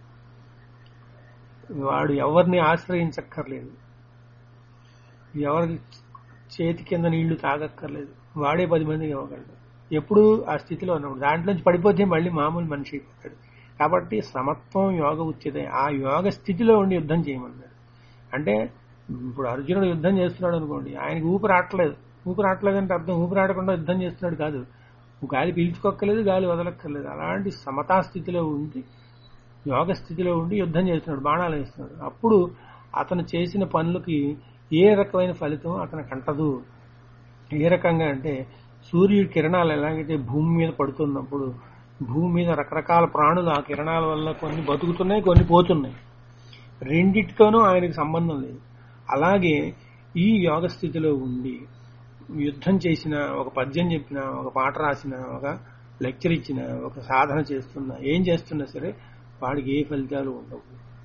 వాడు ఎవరిని ఆశ్రయించక్కర్లేదు ఎవరికి చేతి కింద నీళ్లు తాగక్కర్లేదు వాడే పది మందికి ఇవ్వగలడు ఎప్పుడు ఆ స్థితిలో ఉన్నప్పుడు దాంట్లోంచి పడిపోతే మళ్ళీ మామూలు మనిషి అయిపోతాడు కాబట్టి సమత్వం యోగ ఉచిత ఆ యోగ స్థితిలో ఉండి యుద్ధం చేయమన్నాడు అంటే ఇప్పుడు అర్జునుడు యుద్ధం చేస్తున్నాడు అనుకోండి ఆయనకి ఊపిరి ఆటలేదు ఊపిరి ఆటలేదంటే అర్థం ఊపిరి ఆడకుండా యుద్ధం చేస్తున్నాడు కాదు గాలి పీల్చుకోక్కర్లేదు గాలి వదలక్కర్లేదు అలాంటి సమతా స్థితిలో ఉండి యోగ స్థితిలో ఉండి యుద్ధం చేస్తున్నాడు బాణాలు వేస్తున్నాడు అప్పుడు అతను చేసిన పనులకి ఏ రకమైన ఫలితం అతనికి అంటదు ఏ రకంగా అంటే సూర్యుడి కిరణాలు ఎలాగైతే భూమి మీద పడుతున్నప్పుడు భూమి మీద రకరకాల ప్రాణులు ఆ కిరణాల వల్ల కొన్ని బతుకుతున్నాయి కొన్ని పోతున్నాయి రెండిటితోనూ ఆయనకి సంబంధం లేదు అలాగే ఈ యోగ స్థితిలో ఉండి యుద్ధం చేసిన ఒక పద్యం చెప్పిన ఒక పాట రాసిన ఒక లెక్చర్ ఇచ్చిన ఒక సాధన చేస్తున్నా ఏం చేస్తున్నా సరే వాడికి ఏ ఫలితాలు ఉండవు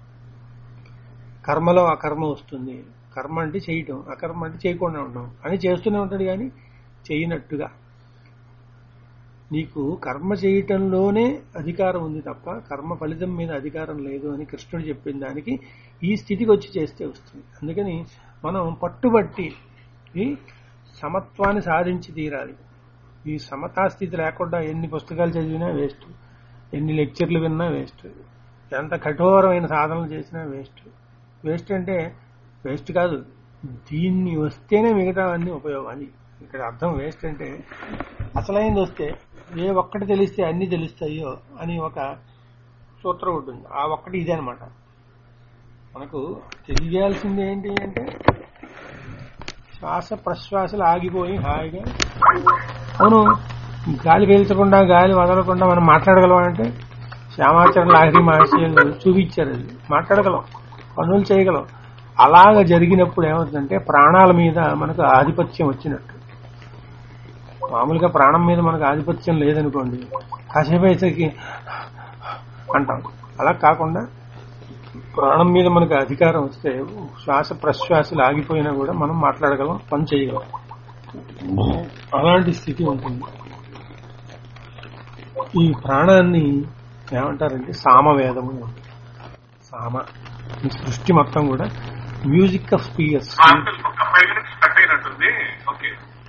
కర్మలో అకర్మ వస్తుంది కర్మ అంటే చేయటం అకర్మ అంటే చేయకుండా ఉండడం అని చేస్తూనే ఉంటాడు కానీ చేయనట్టుగా నీకు కర్మ చేయటంలోనే అధికారం ఉంది తప్ప కర్మ ఫలితం మీద అధికారం లేదు అని కృష్ణుడు చెప్పిన దానికి ఈ స్థితికి వచ్చి చేస్తే వస్తుంది అందుకని మనం పట్టుబట్టి ఈ సమత్వాన్ని సాధించి తీరాలి ఈ సమతా స్థితి లేకుండా ఎన్ని పుస్తకాలు చదివినా వేస్ట్ ఎన్ని లెక్చర్లు విన్నా వేస్ట్ ఎంత కఠోరమైన సాధనలు చేసినా వేస్ట్ వేస్ట్ అంటే వేస్ట్ కాదు దీన్ని వస్తేనే మిగతా అన్ని ఉపయోగాలు ఇక్కడ అర్థం వేస్ట్ అంటే అసలైంది వస్తే ఏ ఒక్కటి తెలిస్తే అన్ని తెలుస్తాయో అని ఒక సూత్రం ఉంటుంది ఆ ఒక్కటి ఇదే అనమాట మనకు తెలియాల్సింది ఏంటి అంటే శ్వాస ప్రశ్వాసలు ఆగిపోయి హాయిగా అవును గాలి పీల్చకుండా గాలి వదలకుండా మనం మాట్లాడగలం అంటే శ్యామాచరణ లాహిరి మహర్షులు చూపించారు అది మాట్లాడగలం పనులు చేయగలం అలాగ జరిగినప్పుడు ఏమవుతుందంటే ప్రాణాల మీద మనకు ఆధిపత్యం వచ్చినట్టు మామూలుగా ప్రాణం మీద మనకు ఆధిపత్యం లేదనుకోండి కాసేపు అయితేకి అంటాం అలా కాకుండా ప్రాణం మీద మనకు అధికారం వస్తే శ్వాస ప్రశ్వాసలు ఆగిపోయినా కూడా మనం మాట్లాడగలం పని చేయగలం అలాంటి స్థితి ఉంటుంది ఈ ప్రాణాన్ని ఏమంటారంటే సామవేదము సామ ఈ సృష్టి మొత్తం కూడా మ్యూజిక్ ఆఫ్ స్పీయర్స్ అంకుల్ ఒక ఫైవ్ మినిట్స్ కట్ అయినట్టుంది ఓకే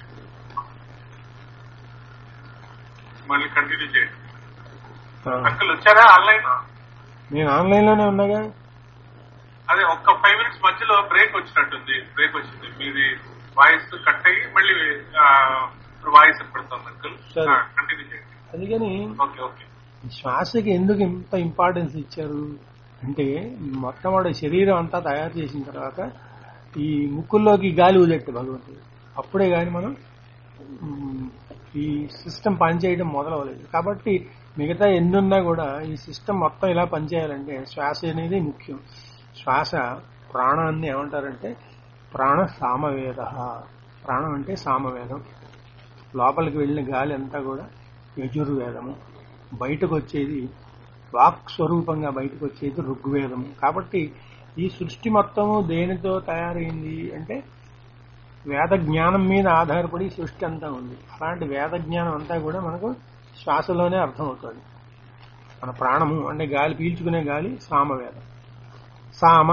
మళ్ళీ కంటిన్యూ చేయండి అంకుల్ వచ్చారా ఆన్లైన్ నేను ఆన్లైన్ లోనే ఉన్నాగా అదే ఒక్క ఫైవ్ మినిట్స్ మధ్యలో బ్రేక్ వచ్చినట్టుంది బ్రేక్ వచ్చింది మీది వాయిస్ కట్ అయ్యి మళ్ళీ వాయిస్ పడుతుంది అంకుల్ సరే. కంటిన్యూ చేయండి అందుకని ఓకే ఓకే ఈ శ్వాసకి ఎందుకు ఇంత ఇంపార్టెన్స్ ఇచ్చారు అంటే మొట్టమొదటి శరీరం అంతా తయారు చేసిన తర్వాత ఈ ముక్కుల్లోకి గాలి ఊదట్టు భగవంతుడు అప్పుడే గాని మనం మ్, ఈ సిస్టమ్ పనిచేయడం మొదలవలేదు కాబట్టి మిగతా ఎన్నున్నా కూడా ఈ సిస్టమ్ మొత్తం ఇలా పనిచేయాలంటే శ్వాస అనేది ముఖ్యం శ్వాస ప్రాణాన్ని ఏమంటారంటే ప్రాణ సామవేద ప్రాణం అంటే సామవేదం లోపలికి వెళ్ళిన గాలి అంతా కూడా యజుర్వేదము బయటకు వచ్చేది వాక్ స్వరూపంగా బయటకు వచ్చేది ఋగ్వేదము కాబట్టి ఈ సృష్టి మొత్తము దేనితో తయారైంది అంటే వేద జ్ఞానం మీద ఆధారపడి సృష్టి అంతా ఉంది అలాంటి వేద జ్ఞానం అంతా కూడా మనకు శ్వాసలోనే అర్థమవుతుంది మన ప్రాణము అంటే గాలి పీల్చుకునే గాలి సామవేదం సామ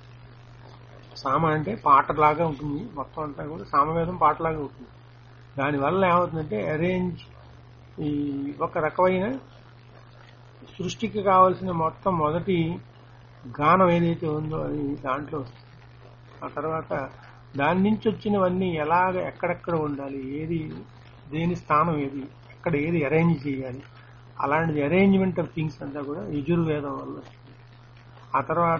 సామ అంటే పాటలాగా ఉంటుంది మొత్తం అంతా కూడా సామవేదం పాటలాగా ఉంటుంది దానివల్ల ఏమవుతుందంటే అరేంజ్ ఈ ఒక రకమైన సృష్టికి కావలసిన మొత్తం మొదటి గానం ఏదైతే ఉందో అది దాంట్లో వస్తుంది ఆ తర్వాత దాని నుంచి వచ్చినవన్నీ ఎలాగ ఎక్కడెక్కడ ఉండాలి ఏది దేని స్థానం ఏది ఎక్కడ ఏది అరేంజ్ చేయాలి అలాంటిది అరేంజ్మెంట్ ఆఫ్ థింగ్స్ అంతా కూడా యజుర్వేదం వల్ల వస్తుంది ఆ తర్వాత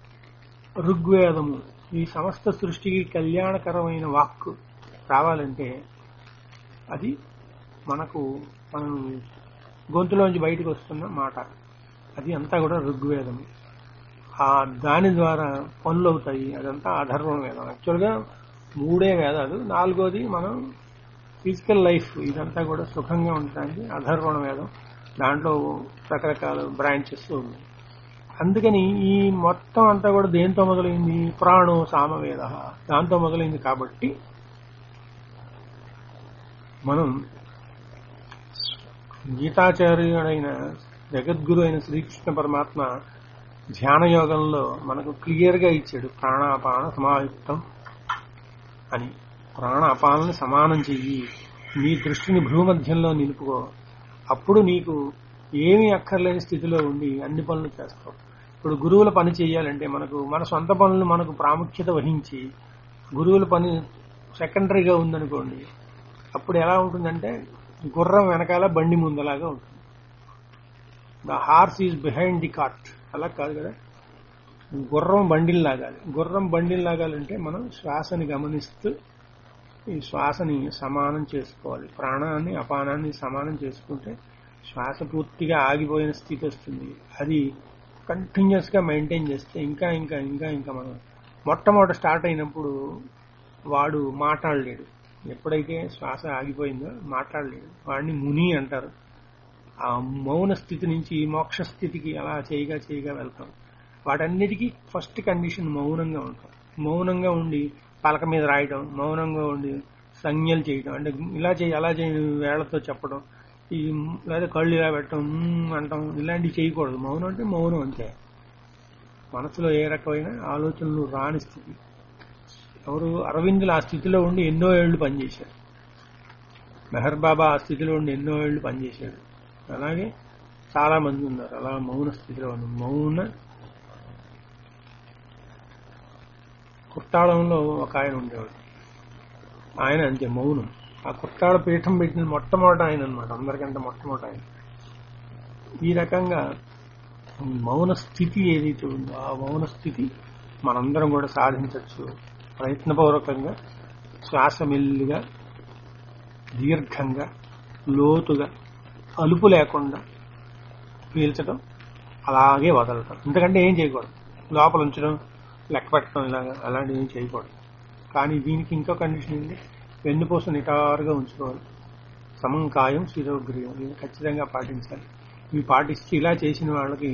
ఋగ్వేదము ఈ సమస్త సృష్టికి కళ్యాణకరమైన వాక్కు రావాలంటే అది మనకు మనం గొంతులోంచి బయటకు వస్తున్న మాట అది అంతా కూడా ఋగ్వేదం ఆ దాని ద్వారా పనులు అవుతాయి అదంతా అధర్వ వేదం యాక్చువల్గా మూడే వేదాలు నాలుగోది మనం ఫిజికల్ లైఫ్ ఇదంతా కూడా సుఖంగా ఉండటానికి అధర్వణ వేదం దాంట్లో రకరకాల బ్రాంచెస్ ఉన్నాయి అందుకని ఈ మొత్తం అంతా కూడా దేంతో మొదలైంది ప్రాణో సామవేద దాంతో మొదలైంది కాబట్టి మనం గీతాచార్యుడైన జగద్గురు అయిన శ్రీకృష్ణ పరమాత్మ ధ్యాన యోగంలో మనకు క్లియర్ గా ఇచ్చాడు ప్రాణాపాన సమాయుక్తం అని ప్రాణ అపాలని సమానం చెయ్యి నీ దృష్టిని భూమధ్యంలో నిలుపుకో అప్పుడు నీకు ఏమీ అక్కర్లేని స్థితిలో ఉండి అన్ని పనులు చేస్తావు ఇప్పుడు గురువుల పని చేయాలంటే మనకు మన సొంత పనులు మనకు ప్రాముఖ్యత వహించి గురువుల పని సెకండరీగా ఉందనుకోండి అప్పుడు ఎలా ఉంటుందంటే గుర్రం వెనకాల బండి ముందలాగా ఉంటుంది the horse is behind the cart అలా కాదు కదా గుర్రం బండిల్ లాగాలి గుర్రం బండిల్ లాగాలంటే మనం శ్వాసని గమనిస్తూ ఈ శ్వాసని సమానం చేసుకోవాలి ప్రాణాన్ని అపానాన్ని సమానం చేసుకుంటే శ్వాస పూర్తిగా ఆగిపోయిన స్థితి వస్తుంది అది కంటిన్యూస్ గా మెయింటైన్ చేస్తే ఇంకా ఇంకా ఇంకా ఇంకా మనం మొట్టమొదట స్టార్ట్ అయినప్పుడు వాడు మాట్లాడలేడు ఎప్పుడైతే శ్వాస ఆగిపోయిందో మాట్లాడలేడు వాడిని ముని అంటారు ఆ మౌన స్థితి నుంచి మోక్ష స్థితికి అలా చేయగా చేయగా వెళ్తాం వాటన్నిటికీ ఫస్ట్ కండిషన్ మౌనంగా ఉంటాం మౌనంగా ఉండి పలక మీద రాయడం మౌనంగా ఉండి సంజ్ఞలు చేయడం అంటే ఇలా చేయి అలా చేయి వేళ్లతో చెప్పడం ఈ లేదా కళ్ళు ఇలా పెట్టడం మ్మ్ అంటాం ఇలాంటివి చేయకూడదు మౌనం అంటే మౌనం అంతే మనసులో ఏ రకమైన ఆలోచనలు రాని స్థితి ఎవరు అరవిందులు ఆ స్థితిలో ఉండి ఎన్నో ఏళ్లు పనిచేశారు మెహర్ బాబా ఆ స్థితిలో ఉండి ఎన్నో ఏళ్లు పనిచేశాడు అలాగే చాలా మంది ఉన్నారు అలా మౌన స్థితిలో ఉన్నారు మౌన కుట్టాళంలో ఒక ఆయన ఉండేవాడు ఆయన అంతే మౌనం ఆ కుట్టాడ పీఠం పెట్టిన మొట్టమొదటి ఆయన అనమాట అందరికంటే మొట్టమొదటి ఆయన ఈ రకంగా మౌన స్థితి ఏదైతే ఉందో ఆ మౌన స్థితి మనందరం కూడా సాధించవచ్చు ప్రయత్నపూర్వకంగా శ్వాస మెల్లిగా దీర్ఘంగా లోతుగా అలుపు లేకుండా పీల్చడం అలాగే వదలటం ఎందుకంటే ఏం చేయకూడదు లోపల ఉంచడం లెక్క పెట్టడం ఇలాగా అలాంటివి ఏం చేయకూడదు కానీ దీనికి ఇంకో కండిషన్ ఏంటి వెన్నుపూస నిటారుగా ఉంచుకోవాలి సమం కాయం శిరోగ్రీవం ఇవి ఖచ్చితంగా పాటించాలి ఇవి పాటిస్తే ఇలా చేసిన వాళ్ళకి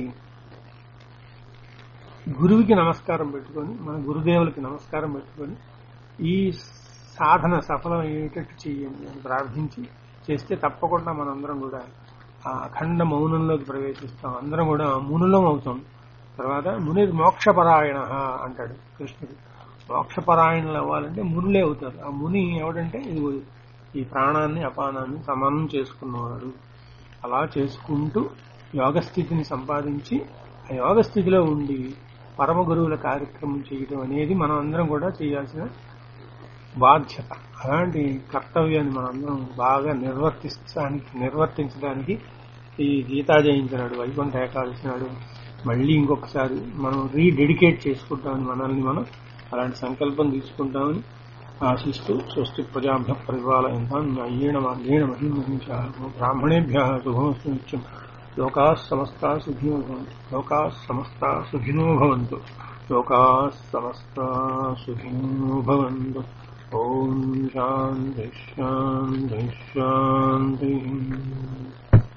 గురువుకి నమస్కారం పెట్టుకొని మన గురుదేవులకి నమస్కారం పెట్టుకొని ఈ సాధన సఫలం అయ్యేటట్టు చేయండి అని ప్రార్థించి చేస్తే తప్పకుండా మనందరం కూడా ఆ అఖండ మౌనంలోకి ప్రవేశిస్తాం అందరం కూడా మునులం అవుతాం తర్వాత ముని మోక్షపరాయణ అంటాడు కృష్ణుడు మోక్షపరాయణలు అవ్వాలంటే మునులే అవుతారు ఆ ముని ఎవడంటే ఇదిగో ఈ ప్రాణాన్ని అపానాన్ని సమానం చేసుకున్నవాడు అలా చేసుకుంటూ యోగ స్థితిని సంపాదించి ఆ యోగ స్థితిలో ఉండి పరమ గురువుల కార్యక్రమం చేయడం అనేది మనం అందరం కూడా చేయాల్సిన బాధ్యత అలాంటి కర్తవ్యాన్ని మనందరం బాగా నిర్వర్తించడానికి నిర్వర్తించడానికి ఈ గీతా జయంతి నాడు వైకుంఠ ఏకాదశి నాడు మళ్ళీ ఇంకొకసారి మనం రీడెడికేట్ చేసుకుంటామని మనల్ని మనం అలాంటి సంకల్పం తీసుకుంటామని ఆశిస్తూ స్వస్తి ప్రజాభ్య పరిపాలయంతాం అయ్యేణ మార్గేణ మహిమహించ బ్రాహ్మణేభ్య శుభమస్తు నిత్యం లోకా సమస్త సుఖినో భవంతు లోకా సమస్త సుఖినో భవంతు లోకా సమస్త సుఖినో భవంతు ఓం శాంతి శాంతి శాంతి